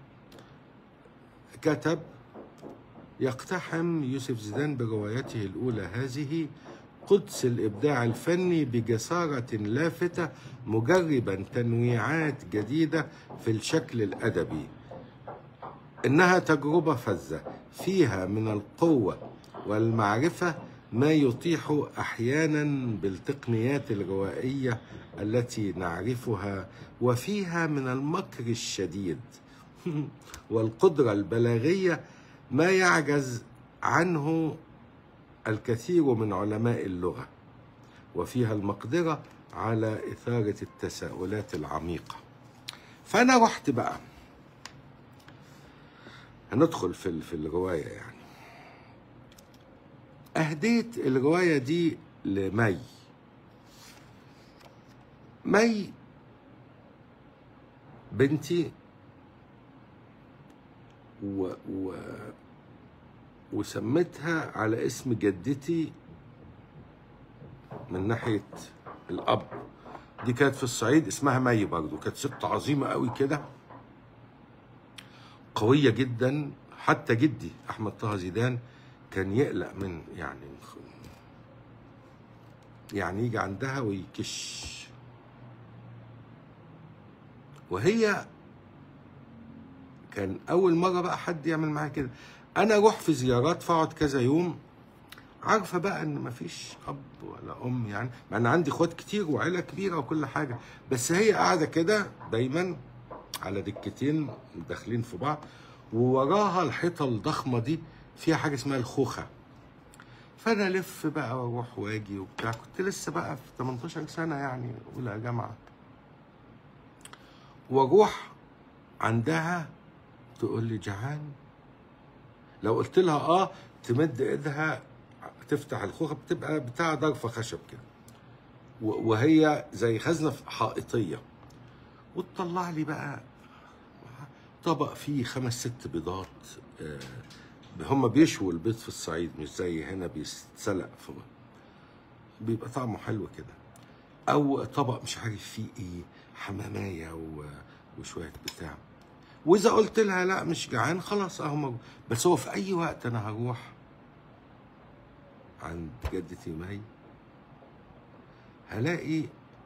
كتب يقتحم يوسف زيدان بروايته الأولى هذه قدس الإبداع الفني بجسارة لافتة مجربا تنويعات جديدة في الشكل الأدبي إنها تجربة فذة فيها من القوة والمعرفة ما يطيح أحيانا بالتقنيات الروائية التي نعرفها وفيها من المكر الشديد والقدرة البلاغية ما يعجز عنه الكثير من علماء اللغة وفيها المقدرة على إثارة التساؤلات العميقة فأنا رحت بقى هندخل في في الرواية يعني أهديت الرواية دي لمي مي بنتي و, و وسميتها على اسم جدتي من ناحية الأب دي كانت في الصعيد اسمها مي برضه كانت ست عظيمة قوي كده قوية جدا حتى جدي أحمد طه زيدان كان يقلق من يعني يعني يجي عندها ويكش وهي كان أول مرة بقى حد يعمل معايا كده أنا أروح في زيارات فأقعد كذا يوم عارفة بقى إن مفيش أب ولا أم يعني مع إن عندي إخوات كتير وعيلة كبيرة وكل حاجة بس هي قاعدة كده دايما على دكتين داخلين في بعض ووراها الحيطة الضخمة دي فيها حاجة اسمها الخوخة فأنا ألف بقى وأروح وأجي وبتاع كنت لسه بقى في 18 سنة يعني أولى جامعة وأروح عندها تقول لي جعان لو قلت لها اه تمد ايدها تفتح الخوخه بتبقى بتاع ضرفه خشب كده و- وهي زي خزنه حائطيه وتطلع لي بقى طبق فيه خمس ست بيضات آه، هم بيشووا البيض في الصعيد مش زي هنا بيتسلق في بيبقى طعمه حلو كده او طبق مش عارف فيه ايه حمامايه و- وشويه بتاع واذا قلت لها لا مش جعان خلاص اهو موجود بس هو في اي وقت انا هروح عند جدتي مي هلاقي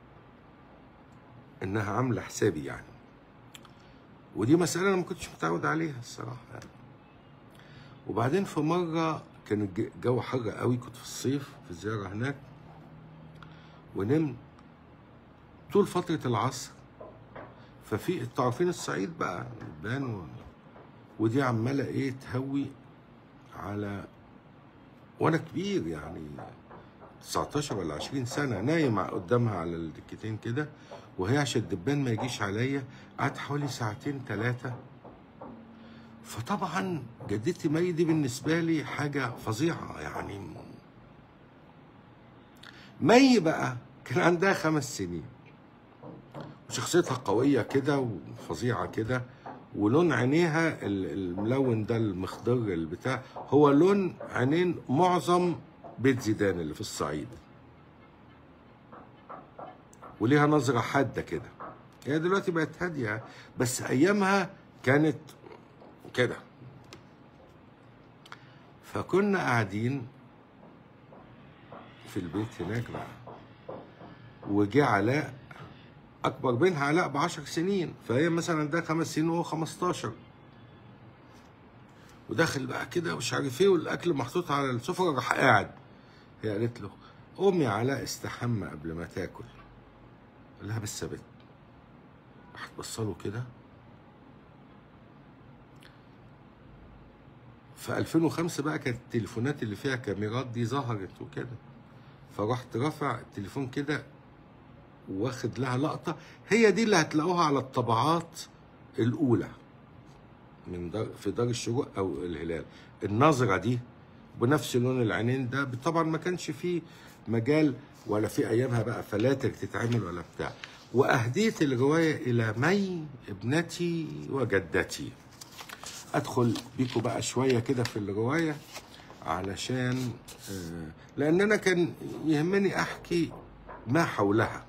انها عامله حسابي يعني ودي مسألة أنا ما كنتش متعود عليها الصراحة يعني. وبعدين في مرة كان الج- الجو حر قوي كنت في الصيف في زيارة هناك ونمت طول فترة العصر ففي انتوا عارفين الصعيد بقى بان و... ودي عمالة ايه تهوي على وانا كبير يعني 19 ولا 20 سنة نايم قدامها على الدكتين كده وهي عشان الدبان ما يجيش عليا قعدت حوالي ساعتين ثلاثة فطبعا جدتي مي دي بالنسبة لي حاجة فظيعة يعني مي بقى كان عندها خمس سنين وشخصيتها قوية كده وفظيعة كده ولون عينيها ال- الملون ده المخضر البتاع هو لون عينين معظم بيت زيدان اللي في الصعيد وليها نظرة حادة كده هي دلوقتي بقت هادية بس أيامها كانت كده فكنا قاعدين في البيت هناك بقى وجه علاء اكبر منها علاء بعشر سنين فهي مثلا عندها خمس سنين وهو 15 وداخل بقى كده ومش عارف ايه والاكل محطوط على السفره راح قاعد هي قالت له قوم يا علاء استحمى قبل ما تاكل قال لها بس يا بنت راح تبص له كده في 2005 بقى كانت التليفونات اللي فيها كاميرات دي ظهرت وكده فرحت رافع التليفون كده واخد لها لقطة هي دي اللي هتلاقوها على الطبعات الأولى من دار في دار الشروق أو الهلال النظرة دي بنفس لون العينين ده طبعا ما كانش فيه مجال ولا في أيامها بقى فلاتر تتعمل ولا بتاع وأهديت الرواية إلى مي ابنتي وجدتي أدخل بيكم بقى شوية كده في الرواية علشان آه، لأن أنا كان يهمني أحكي ما حولها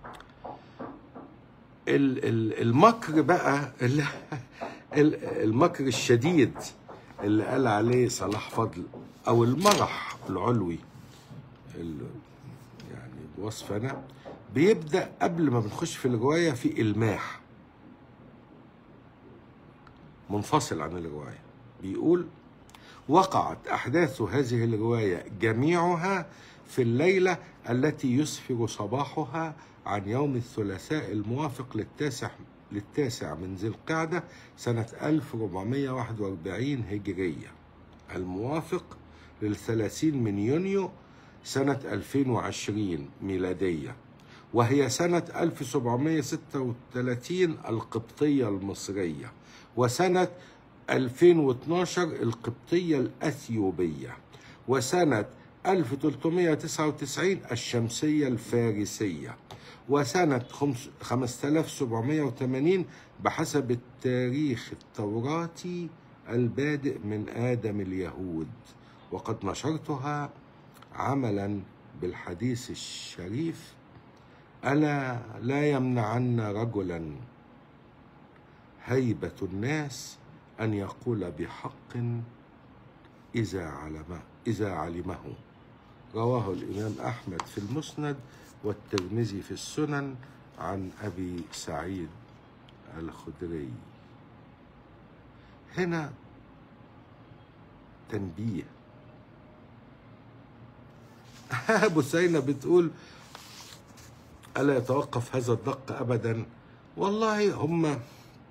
ال- ال- المكر بقى ال- ال- المكر الشديد اللي قال عليه صلاح فضل او المرح العلوي ال- يعني بوصف انا بيبدا قبل ما بنخش في الروايه في الماح منفصل عن الروايه بيقول وقعت أحداث هذه الرواية جميعها في الليلة التي يسفر صباحها عن يوم الثلاثاء الموافق للتاسع للتاسع من ذي القعدة سنة 1441 هجرية الموافق للثلاثين من يونيو سنة 2020 ميلادية وهي سنة 1736 القبطية المصرية وسنة 2012 القبطية الأثيوبية وسنة 1399 الشمسية الفارسية وسنة 5780 بحسب التاريخ التوراتي البادئ من آدم اليهود وقد نشرتها عملا بالحديث الشريف ألا لا يمنعن رجلا هيبة الناس أن يقول بحق إذا علمه إذا علمه رواه الإمام أحمد في المسند والترمذي في السنن عن أبي سعيد الخدري هنا تنبيه بثينة بتقول ألا يتوقف هذا الدق أبدا والله هم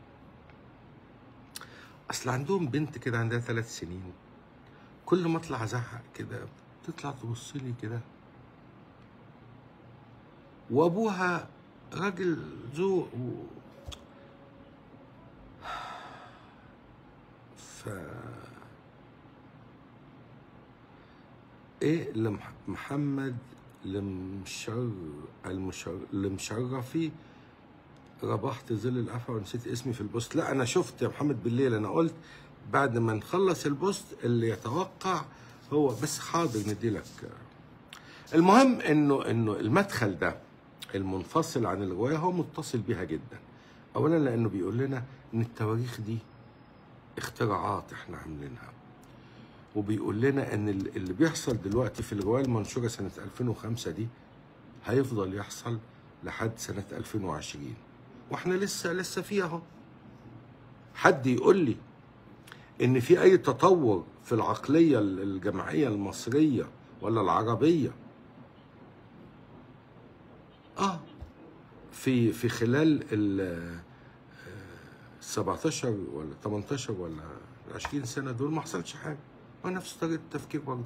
أصل عندهم بنت كده عندها ثلاث سنين كل ما أطلع أزعق كده تطلع تبص لي كده وأبوها راجل ذوق و... ف ايه لمح- محمد المشر المشر المشرفي ربحت ظل القفا ونسيت اسمي في البوست لا انا شفت يا محمد بالليل انا قلت بعد ما نخلص البوست اللي يتوقع هو بس حاضر نديلك المهم انه انه المدخل ده المنفصل عن الروايه هو متصل بيها جدا اولا لانه بيقول لنا ان التواريخ دي اختراعات احنا عاملينها وبيقول لنا ان ال- اللي بيحصل دلوقتي في الروايه المنشوره سنه 2005 دي هيفضل يحصل لحد سنه 2020 واحنا لسه لسه فيها اهو حد يقول لي ان في اي تطور في العقليه ال- الجماعيه المصريه ولا العربيه اه في في خلال ال 17 ولا 18 ولا 20 سنه دول ما حصلش حاجه ما نفس طريقه التفكير برضه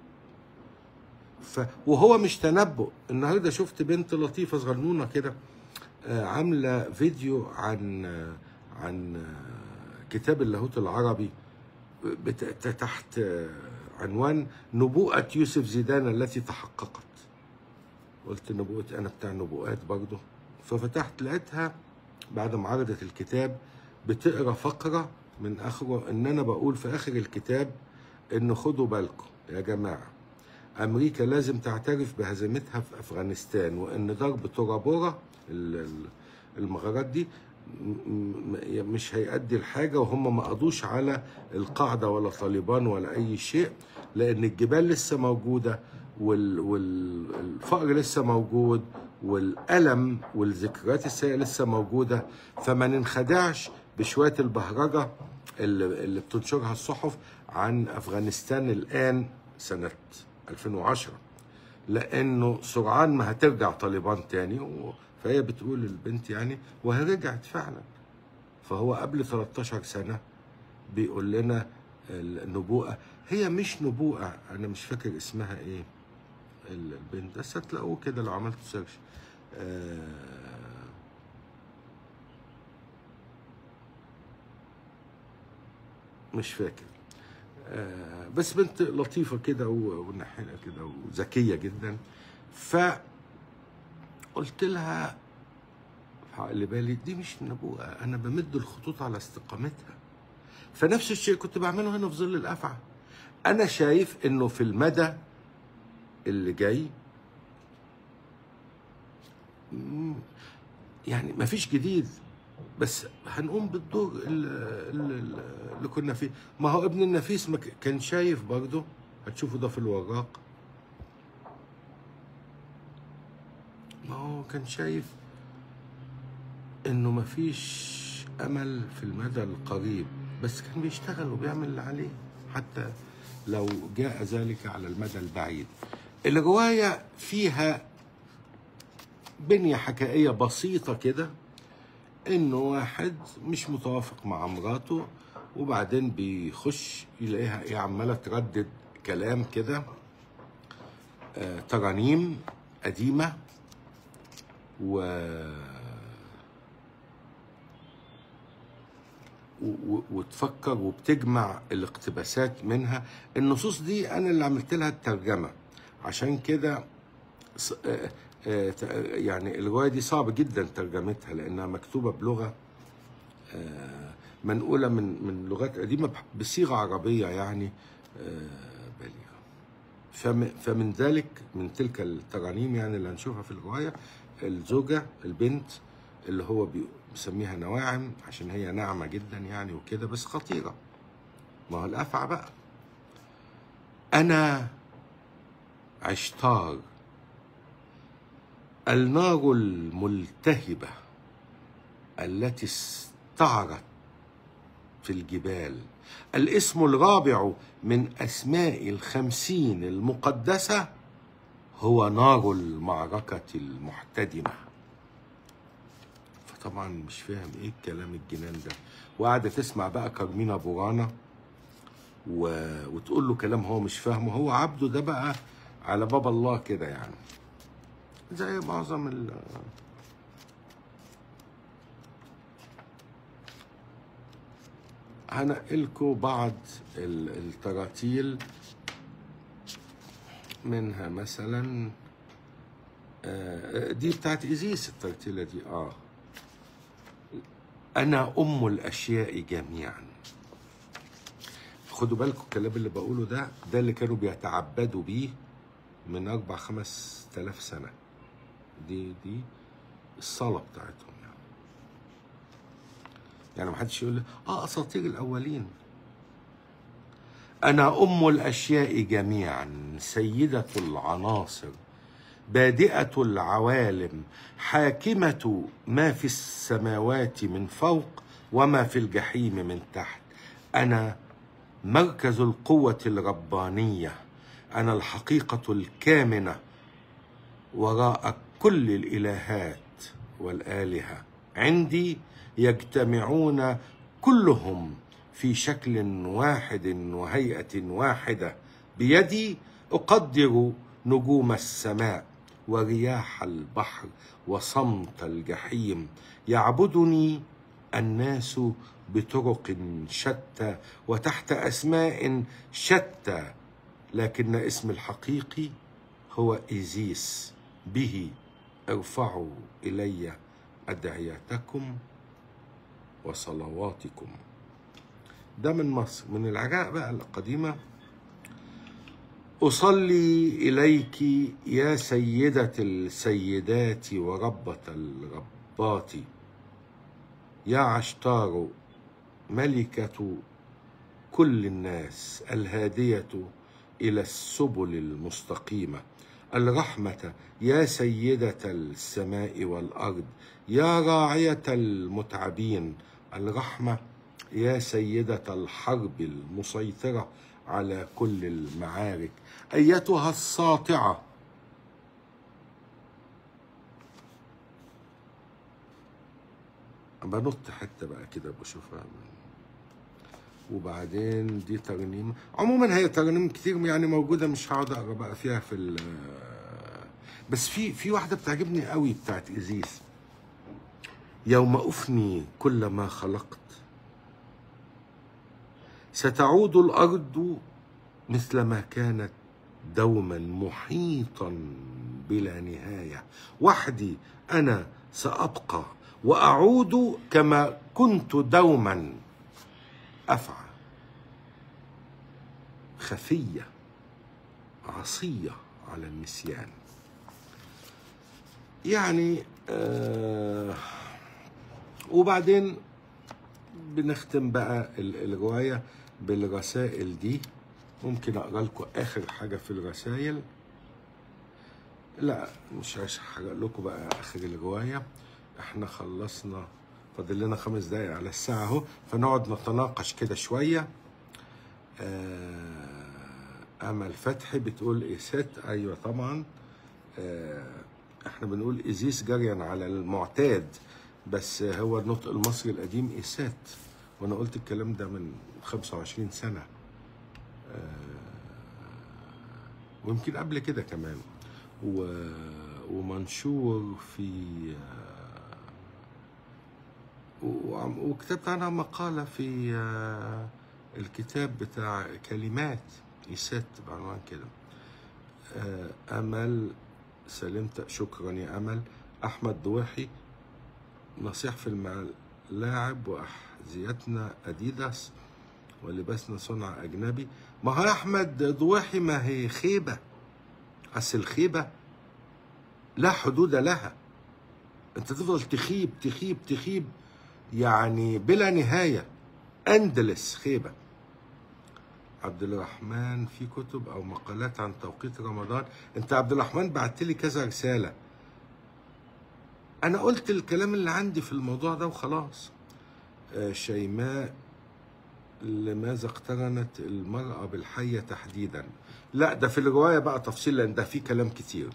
ف وهو مش تنبؤ النهارده شفت بنت لطيفه صغنونه كده آه، عامله فيديو عن آه، عن آه، كتاب اللاهوت العربي بت- تحت آه، عنوان نبوءة يوسف زيدان التي تحققت قلت نبوءة أنا بتاع نبوءات برضه ففتحت لقيتها بعد ما عرضت الكتاب بتقرا فقرة من آخره إن أنا بقول في آخر الكتاب إن خدوا بالكم يا جماعة أمريكا لازم تعترف بهزيمتها في أفغانستان وإن ضرب تورا بورا ال- ال- المغارات دي م- م- مش هيؤدي لحاجة وهم ما قضوش على القاعدة ولا طالبان ولا أي شيء لأن الجبال لسه موجودة وال- والفقر لسه موجود والألم والذكريات السيئة لسه موجودة فما ننخدعش بشوية البهرجة اللي, اللي بتنشرها الصحف عن أفغانستان الآن سنة 2010 لأنه سرعان ما هترجع طالبان تاني و- فهي بتقول البنت يعني وهي رجعت فعلا فهو قبل 13 سنة بيقول لنا النبوءة هي مش نبوءة أنا مش فاكر اسمها إيه البنت بس هتلاقوه كده لو عملت سيرش آه مش فاكر آه بس بنت لطيفة كده و- ونحيلة كده وذكية جدا ف قلت لها في عقل بالي دي مش نبوءة أنا بمد الخطوط على استقامتها فنفس الشيء كنت بعمله هنا في ظل الأفعى أنا شايف إنه في المدى اللي جاي مم، يعني مفيش جديد بس هنقوم بالدور ال- ال- اللي كنا فيه ما هو ابن النفيس ما ك- كان شايف برضه هتشوفوا ده في الوراق ما هو كان شايف انه مفيش امل في المدى القريب بس كان بيشتغل وبيعمل اللي عليه حتى لو جاء ذلك على المدى البعيد الرواية فيها بنية حكائية بسيطة كده انه واحد مش متوافق مع مراته وبعدين بيخش يلاقيها ايه عمالة تردد كلام كده آه، ترانيم قديمة و و- وتفكر وبتجمع الاقتباسات منها النصوص دي انا اللي عملت لها الترجمه عشان كده ص- آه، آه، ت- يعني الروايه دي صعب جدا ترجمتها لانها مكتوبه بلغه آه، منقوله من من لغات قديمه بح- بصيغه عربيه يعني آه، بليغه فم- فمن ذلك من تلك الترانيم يعني اللي هنشوفها في الروايه الزوجه البنت اللي هو بي- بيسميها نواعم عشان هي ناعمه جدا يعني وكده بس خطيره ما هو الافعى بقى انا عشتار النار الملتهبه التي استعرت في الجبال الاسم الرابع من أسماء الخمسين المقدسة هو نار المعركة المحتدمة فطبعا مش فاهم ايه الكلام الجنان ده وقاعدة تسمع بقى كارمينا بورانا و... وتقول له كلام هو مش فاهمه هو عبده ده بقى على باب الله كده يعني زي معظم ال... هنقلكوا بعض ال- التراتيل منها مثلا آه، دي بتاعت إيزيس الترتيلة دي اه أنا أم الأشياء جميعا خدوا بالكم الكلام اللي بقوله ده ده اللي كانوا بيتعبدوا بيه من أربع خمس تلاف سنة دي دي الصلاة بتاعتهم يعني يعني ما حدش يقول لي اه اساطير الاولين انا ام الاشياء جميعا سيده العناصر بادئه العوالم حاكمه ما في السماوات من فوق وما في الجحيم من تحت انا مركز القوه الربانيه انا الحقيقه الكامنه وراء كل الالهات والالهه عندي يجتمعون كلهم في شكل واحد وهيئه واحده بيدي اقدر نجوم السماء ورياح البحر وصمت الجحيم يعبدني الناس بطرق شتى وتحت اسماء شتى لكن اسم الحقيقي هو ايزيس به ارفعوا الي ادعيتكم وصلواتكم ده من مصر من العراق بقى القديمه اصلي اليك يا سيده السيدات وربه الربات يا عشتار ملكه كل الناس الهاديه الى السبل المستقيمه الرحمه يا سيده السماء والارض يا راعيه المتعبين الرحمه يا سيده الحرب المسيطره على كل المعارك ايتها الساطعه بنط حته بقى كده بشوفها من وبعدين دي ترنيمه عموما هي ترنيم كتير يعني موجوده مش هقعد اقرا بقى فيها في ال بس في في واحده بتعجبني قوي بتاعت ايزيس يوم افني كل ما خلقت ستعود الارض مثل ما كانت دوما محيطا بلا نهايه وحدي انا سابقى واعود كما كنت دوما افعى خفيه عصيه على النسيان يعني آه وبعدين بنختم بقى ال- الروايه بالرسائل دي ممكن اقرا لكم اخر حاجه في الرسائل لا مش هحرق لكم بقى اخر الروايه احنا خلصنا فاضل لنا خمس دقايق على الساعه اهو فنقعد نتناقش كده شويه آه امل فتحي بتقول ايسات ايوه طبعا آه، احنا بنقول ازيس جريا على المعتاد بس هو النطق المصري القديم ايسات وانا قلت الكلام ده من 25 سنه آه، ويمكن قبل كده كمان و... ومنشور في آه، وعم- وكتبت عنها مقالة في آه، الكتاب بتاع كلمات إيسات بعنوان كده آه، أمل سلمت شكرا يا أمل أحمد ضويحي نصيح في الملاعب وأحذيتنا أديداس ولبسنا صنع أجنبي ما هو يا أحمد ضويحي ما هي خيبة أصل الخيبة لا حدود لها أنت تفضل تخيب تخيب تخيب يعني بلا نهاية أندلس خيبة عبد الرحمن في كتب أو مقالات عن توقيت رمضان أنت عبد الرحمن بعت لي كذا رسالة أنا قلت الكلام اللي عندي في الموضوع ده وخلاص آه، شيماء لماذا اقترنت المرأة بالحية تحديدا لا ده في الرواية بقى تفصيل لأن ده فيه كلام كتير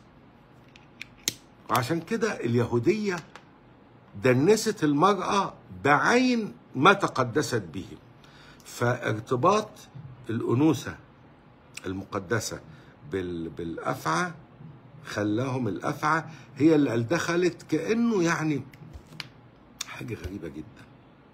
وعشان كده اليهودية دنست المرأة بعين ما تقدست به فارتباط الأنوثة المقدسة بال... بالأفعى خلاهم الأفعى هي اللي دخلت كأنه يعني حاجة غريبة جدا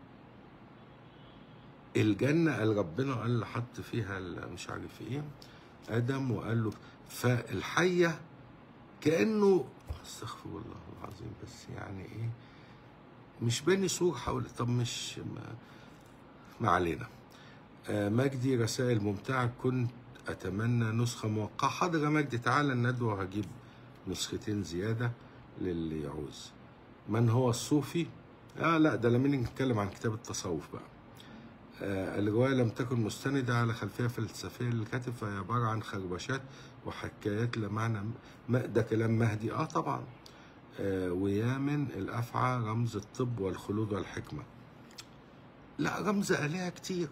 الجنة قال ربنا قال اللي حط فيها ال- مش عارف ايه آدم وقال له فالحية كأنه استغفر الله العظيم بس يعني ايه مش باني سور حول طب مش ما, ما علينا آه، مجدي رسائل ممتعة كنت أتمنى نسخة موقعة حاضر يا مجدي تعالى الندوة وهجيب نسختين زيادة للي يعوز من هو الصوفي؟ آه لا ده لما نيجي نتكلم عن كتاب التصوف بقى آه الرواية لم تكن مستندة على خلفية فلسفية للكاتب فهي عبارة عن خربشات وحكايات لا معنى ما ده كلام مهدي اه طبعا آه ويامن الأفعى رمز الطب والخلود والحكمة لا رمز آلهة كتير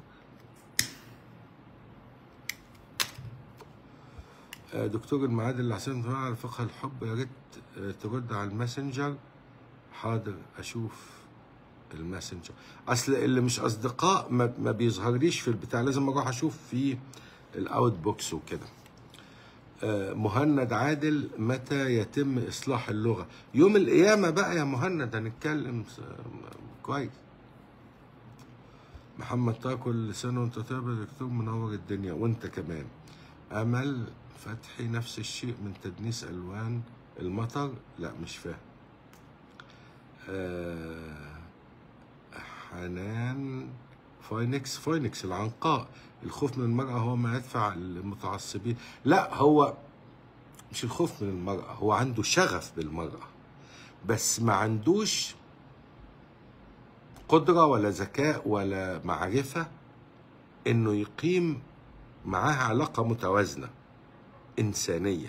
آه، دكتور المعاد اللي حسين على فقه الحب يا ريت آه، ترد على الماسنجر حاضر اشوف الماسنجر اصل اللي مش اصدقاء ما, ما بيظهرليش في البتاع لازم اروح اشوف في الاوت بوكس وكده آه، مهند عادل متى يتم اصلاح اللغه يوم القيامه بقى يا مهند هنتكلم س- كويس محمد طه كل سنه وانت طيب يا دكتور منور الدنيا وانت كمان امل فتحي نفس الشيء من تدنيس الوان المطر لا مش فاهم آه، حنان فاينكس فاينكس العنقاء الخوف من المرأة هو ما يدفع المتعصبين لا هو مش الخوف من المرأة هو عنده شغف بالمرأة بس ما عندوش قدرة ولا ذكاء ولا معرفة انه يقيم معاها علاقة متوازنة إنسانية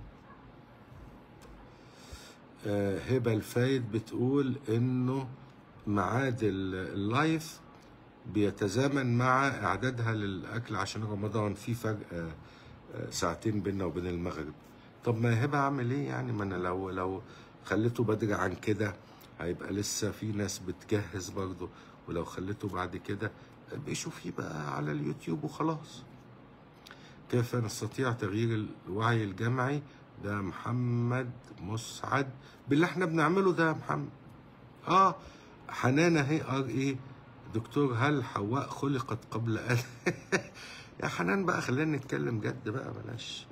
آه، هبة الفايد بتقول إنه ميعاد ال- اللايف بيتزامن مع إعدادها للأكل عشان رمضان في فرق آه، آه، ساعتين بيننا وبين المغرب طب ما هبة أعمل إيه يعني ما أنا لو لو خليته بدري عن كده هيبقى لسه في ناس بتجهز برضه ولو خليته بعد كده بيشوفيه بقى على اليوتيوب وخلاص كيف نستطيع تغيير الوعي الجمعي ده محمد مسعد باللي احنا بنعمله ده يا محمد اه حنان اهي ار ايه دكتور هل حواء خلقت قبل ان يا حنان بقى خلينا نتكلم جد بقى بلاش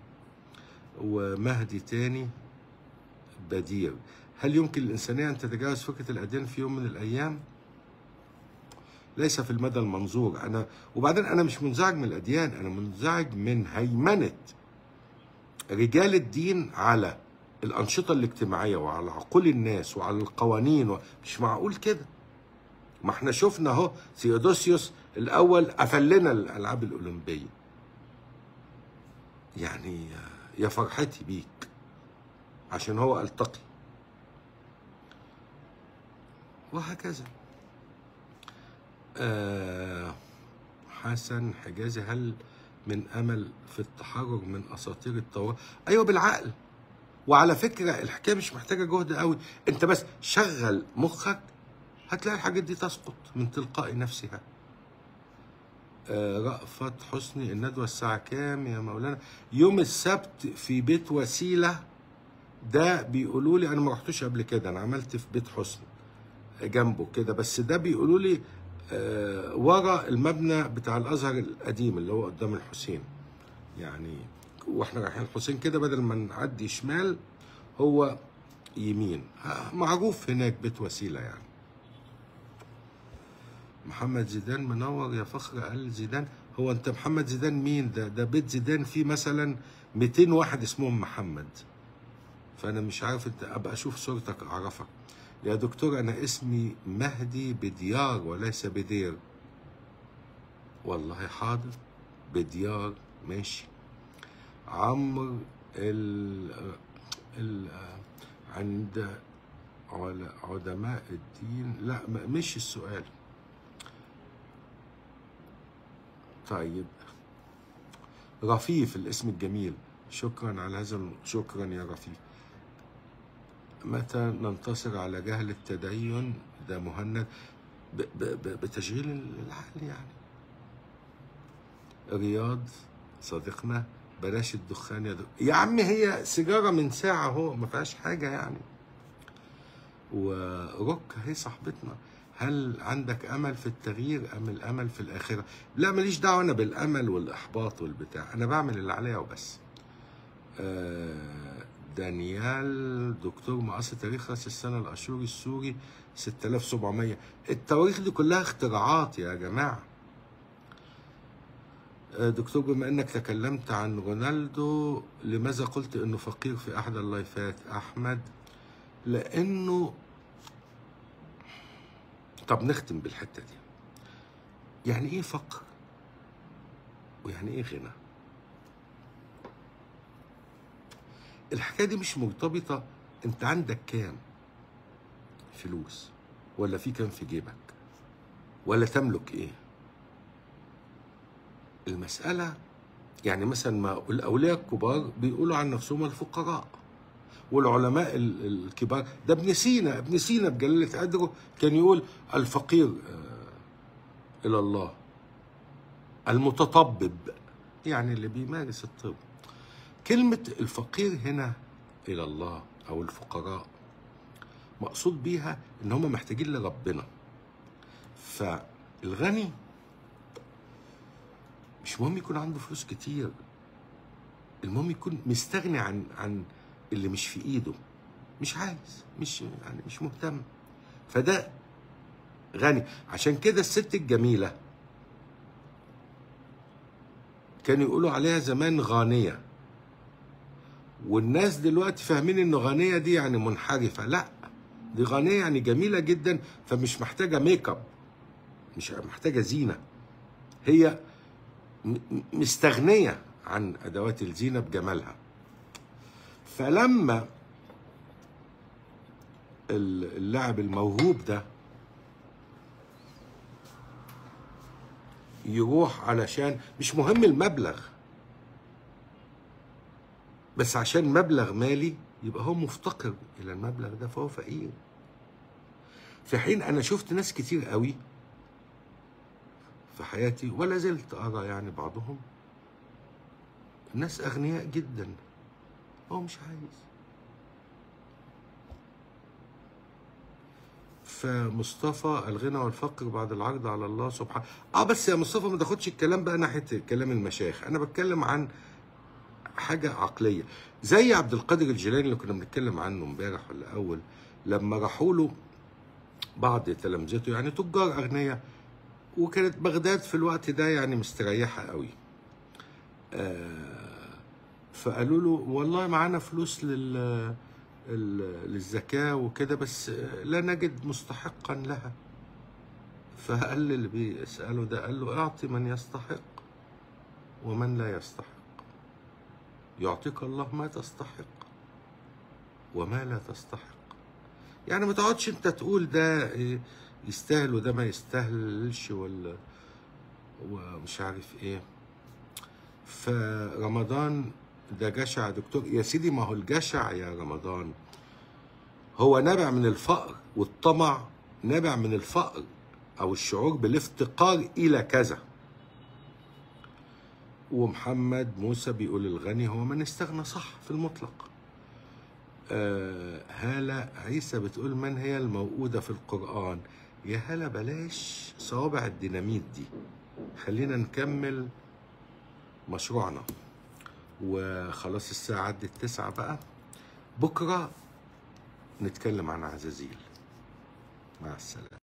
ومهدي تاني بدير هل يمكن للإنسانية أن تتجاوز فكرة الأديان في يوم من الأيام؟ ليس في المدى المنظور أنا وبعدين أنا مش منزعج من الأديان أنا منزعج من هيمنة رجال الدين على الأنشطة الاجتماعية وعلى عقول الناس وعلى القوانين و... مش معقول كده ما احنا شفنا اهو ثيودوسيوس الأول قفل لنا الألعاب الأولمبية يعني يا فرحتي بيك عشان هو التقي وهكذا آه حسن حجازي هل من امل في التحرر من اساطير التوراه ايوه بالعقل وعلى فكره الحكايه مش محتاجه جهد قوي انت بس شغل مخك هتلاقي الحاجات دي تسقط من تلقاء نفسها آه، رأفت حسني الندوة الساعة كام يا مولانا يوم السبت في بيت وسيلة ده بيقولوا لي أنا ما رحتوش قبل كده أنا عملت في بيت حسني جنبه كده بس ده بيقولوا لي آه، ورا المبنى بتاع الأزهر القديم اللي هو قدام الحسين يعني واحنا رايحين الحسين كده بدل ما نعدي شمال هو يمين آه، معروف هناك بيت وسيلة يعني محمد زيدان منور يا فخر قال زيدان هو انت محمد زيدان مين ده ده بيت زيدان فيه مثلا 200 واحد اسمهم محمد فانا مش عارف انت ابقى اشوف صورتك اعرفك يا دكتور انا اسمي مهدي بديار وليس بدير والله حاضر بديار ماشي عمرو ال ال عند عل- علماء الدين لا م- مش السؤال طيب رفيف الاسم الجميل شكرا على هذا الم- شكرا يا رفيف متى ننتصر على جهل التدين ده مهند ب- ب- ب- بتشغيل العقل يعني رياض صديقنا بلاش الدخان يا دك... يا عم هي سيجاره من ساعه اهو ما فيهاش حاجه يعني ورك هي صاحبتنا هل عندك امل في التغيير ام الامل في الاخره لا ماليش دعوه انا بالامل والاحباط والبتاع انا بعمل اللي عليا وبس آه، دانيال دكتور مقص تاريخ راس السنه الاشوري السوري 6700 التواريخ دي كلها اختراعات يا جماعه آه، دكتور بما انك تكلمت عن رونالدو لماذا قلت انه فقير في احد اللايفات احمد لانه طب نختم بالحته دي يعني ايه فقر ويعني ايه غنى الحكايه دي مش مرتبطه انت عندك كام فلوس ولا في كام في جيبك ولا تملك ايه المساله يعني مثلا ما الاولياء الكبار بيقولوا عن نفسهم الفقراء والعلماء ال- الكبار ده ابن سينا ابن سينا بجلالة قدره كان يقول الفقير آه، إلى الله المتطبب يعني اللي بيمارس الطب كلمة الفقير هنا إلى الله أو الفقراء مقصود بيها إن هم محتاجين لربنا فالغني مش مهم يكون عنده فلوس كتير المهم يكون مستغني عن عن اللي مش في ايده مش عايز مش يعني مش مهتم فده غني عشان كده الست الجميله كانوا يقولوا عليها زمان غانيه والناس دلوقتي فاهمين ان غانيه دي يعني منحرفه لا دي غانيه يعني جميله جدا فمش محتاجه ميك اب مش محتاجه زينه هي م- م- مستغنيه عن ادوات الزينه بجمالها فلما ال- اللاعب الموهوب ده يروح علشان مش مهم المبلغ بس عشان مبلغ مالي يبقى هو مفتقر الى المبلغ ده فهو فقير في حين انا شفت ناس كتير قوي في حياتي ولا زلت ارى يعني بعضهم ناس اغنياء جدا هو مش عايز فمصطفى الغنى والفقر بعد العرض على الله سبحانه اه بس يا مصطفى ما تاخدش الكلام بقى ناحيه كلام المشايخ انا بتكلم عن حاجه عقليه زي عبد القادر الجيلاني اللي كنا بنتكلم عنه امبارح ولا اول لما راحوا له بعض تلامذته يعني تجار اغنياء وكانت بغداد في الوقت ده يعني مستريحه قوي آه فقالوا له والله معانا فلوس لل ال- للزكاة وكده بس لا نجد مستحقا لها فقال اللي بيسأله ده قال له اعطي من يستحق ومن لا يستحق يعطيك الله ما تستحق وما لا تستحق يعني ما تقعدش انت تقول ده إيه يستاهل وده ما يستاهلش ولا ومش عارف ايه فرمضان ده جشع يا دكتور يا سيدي ما هو الجشع يا رمضان هو نابع من الفقر والطمع نابع من الفقر او الشعور بالافتقار الى كذا ومحمد موسى بيقول الغني هو من استغنى صح في المطلق آه هالة عيسى بتقول من هي الموؤودة في القرآن يا هلا بلاش صوابع الديناميت دي خلينا نكمل مشروعنا وخلاص الساعة عدت تسعة بقى بكرة نتكلم عن عزازيل مع السلامة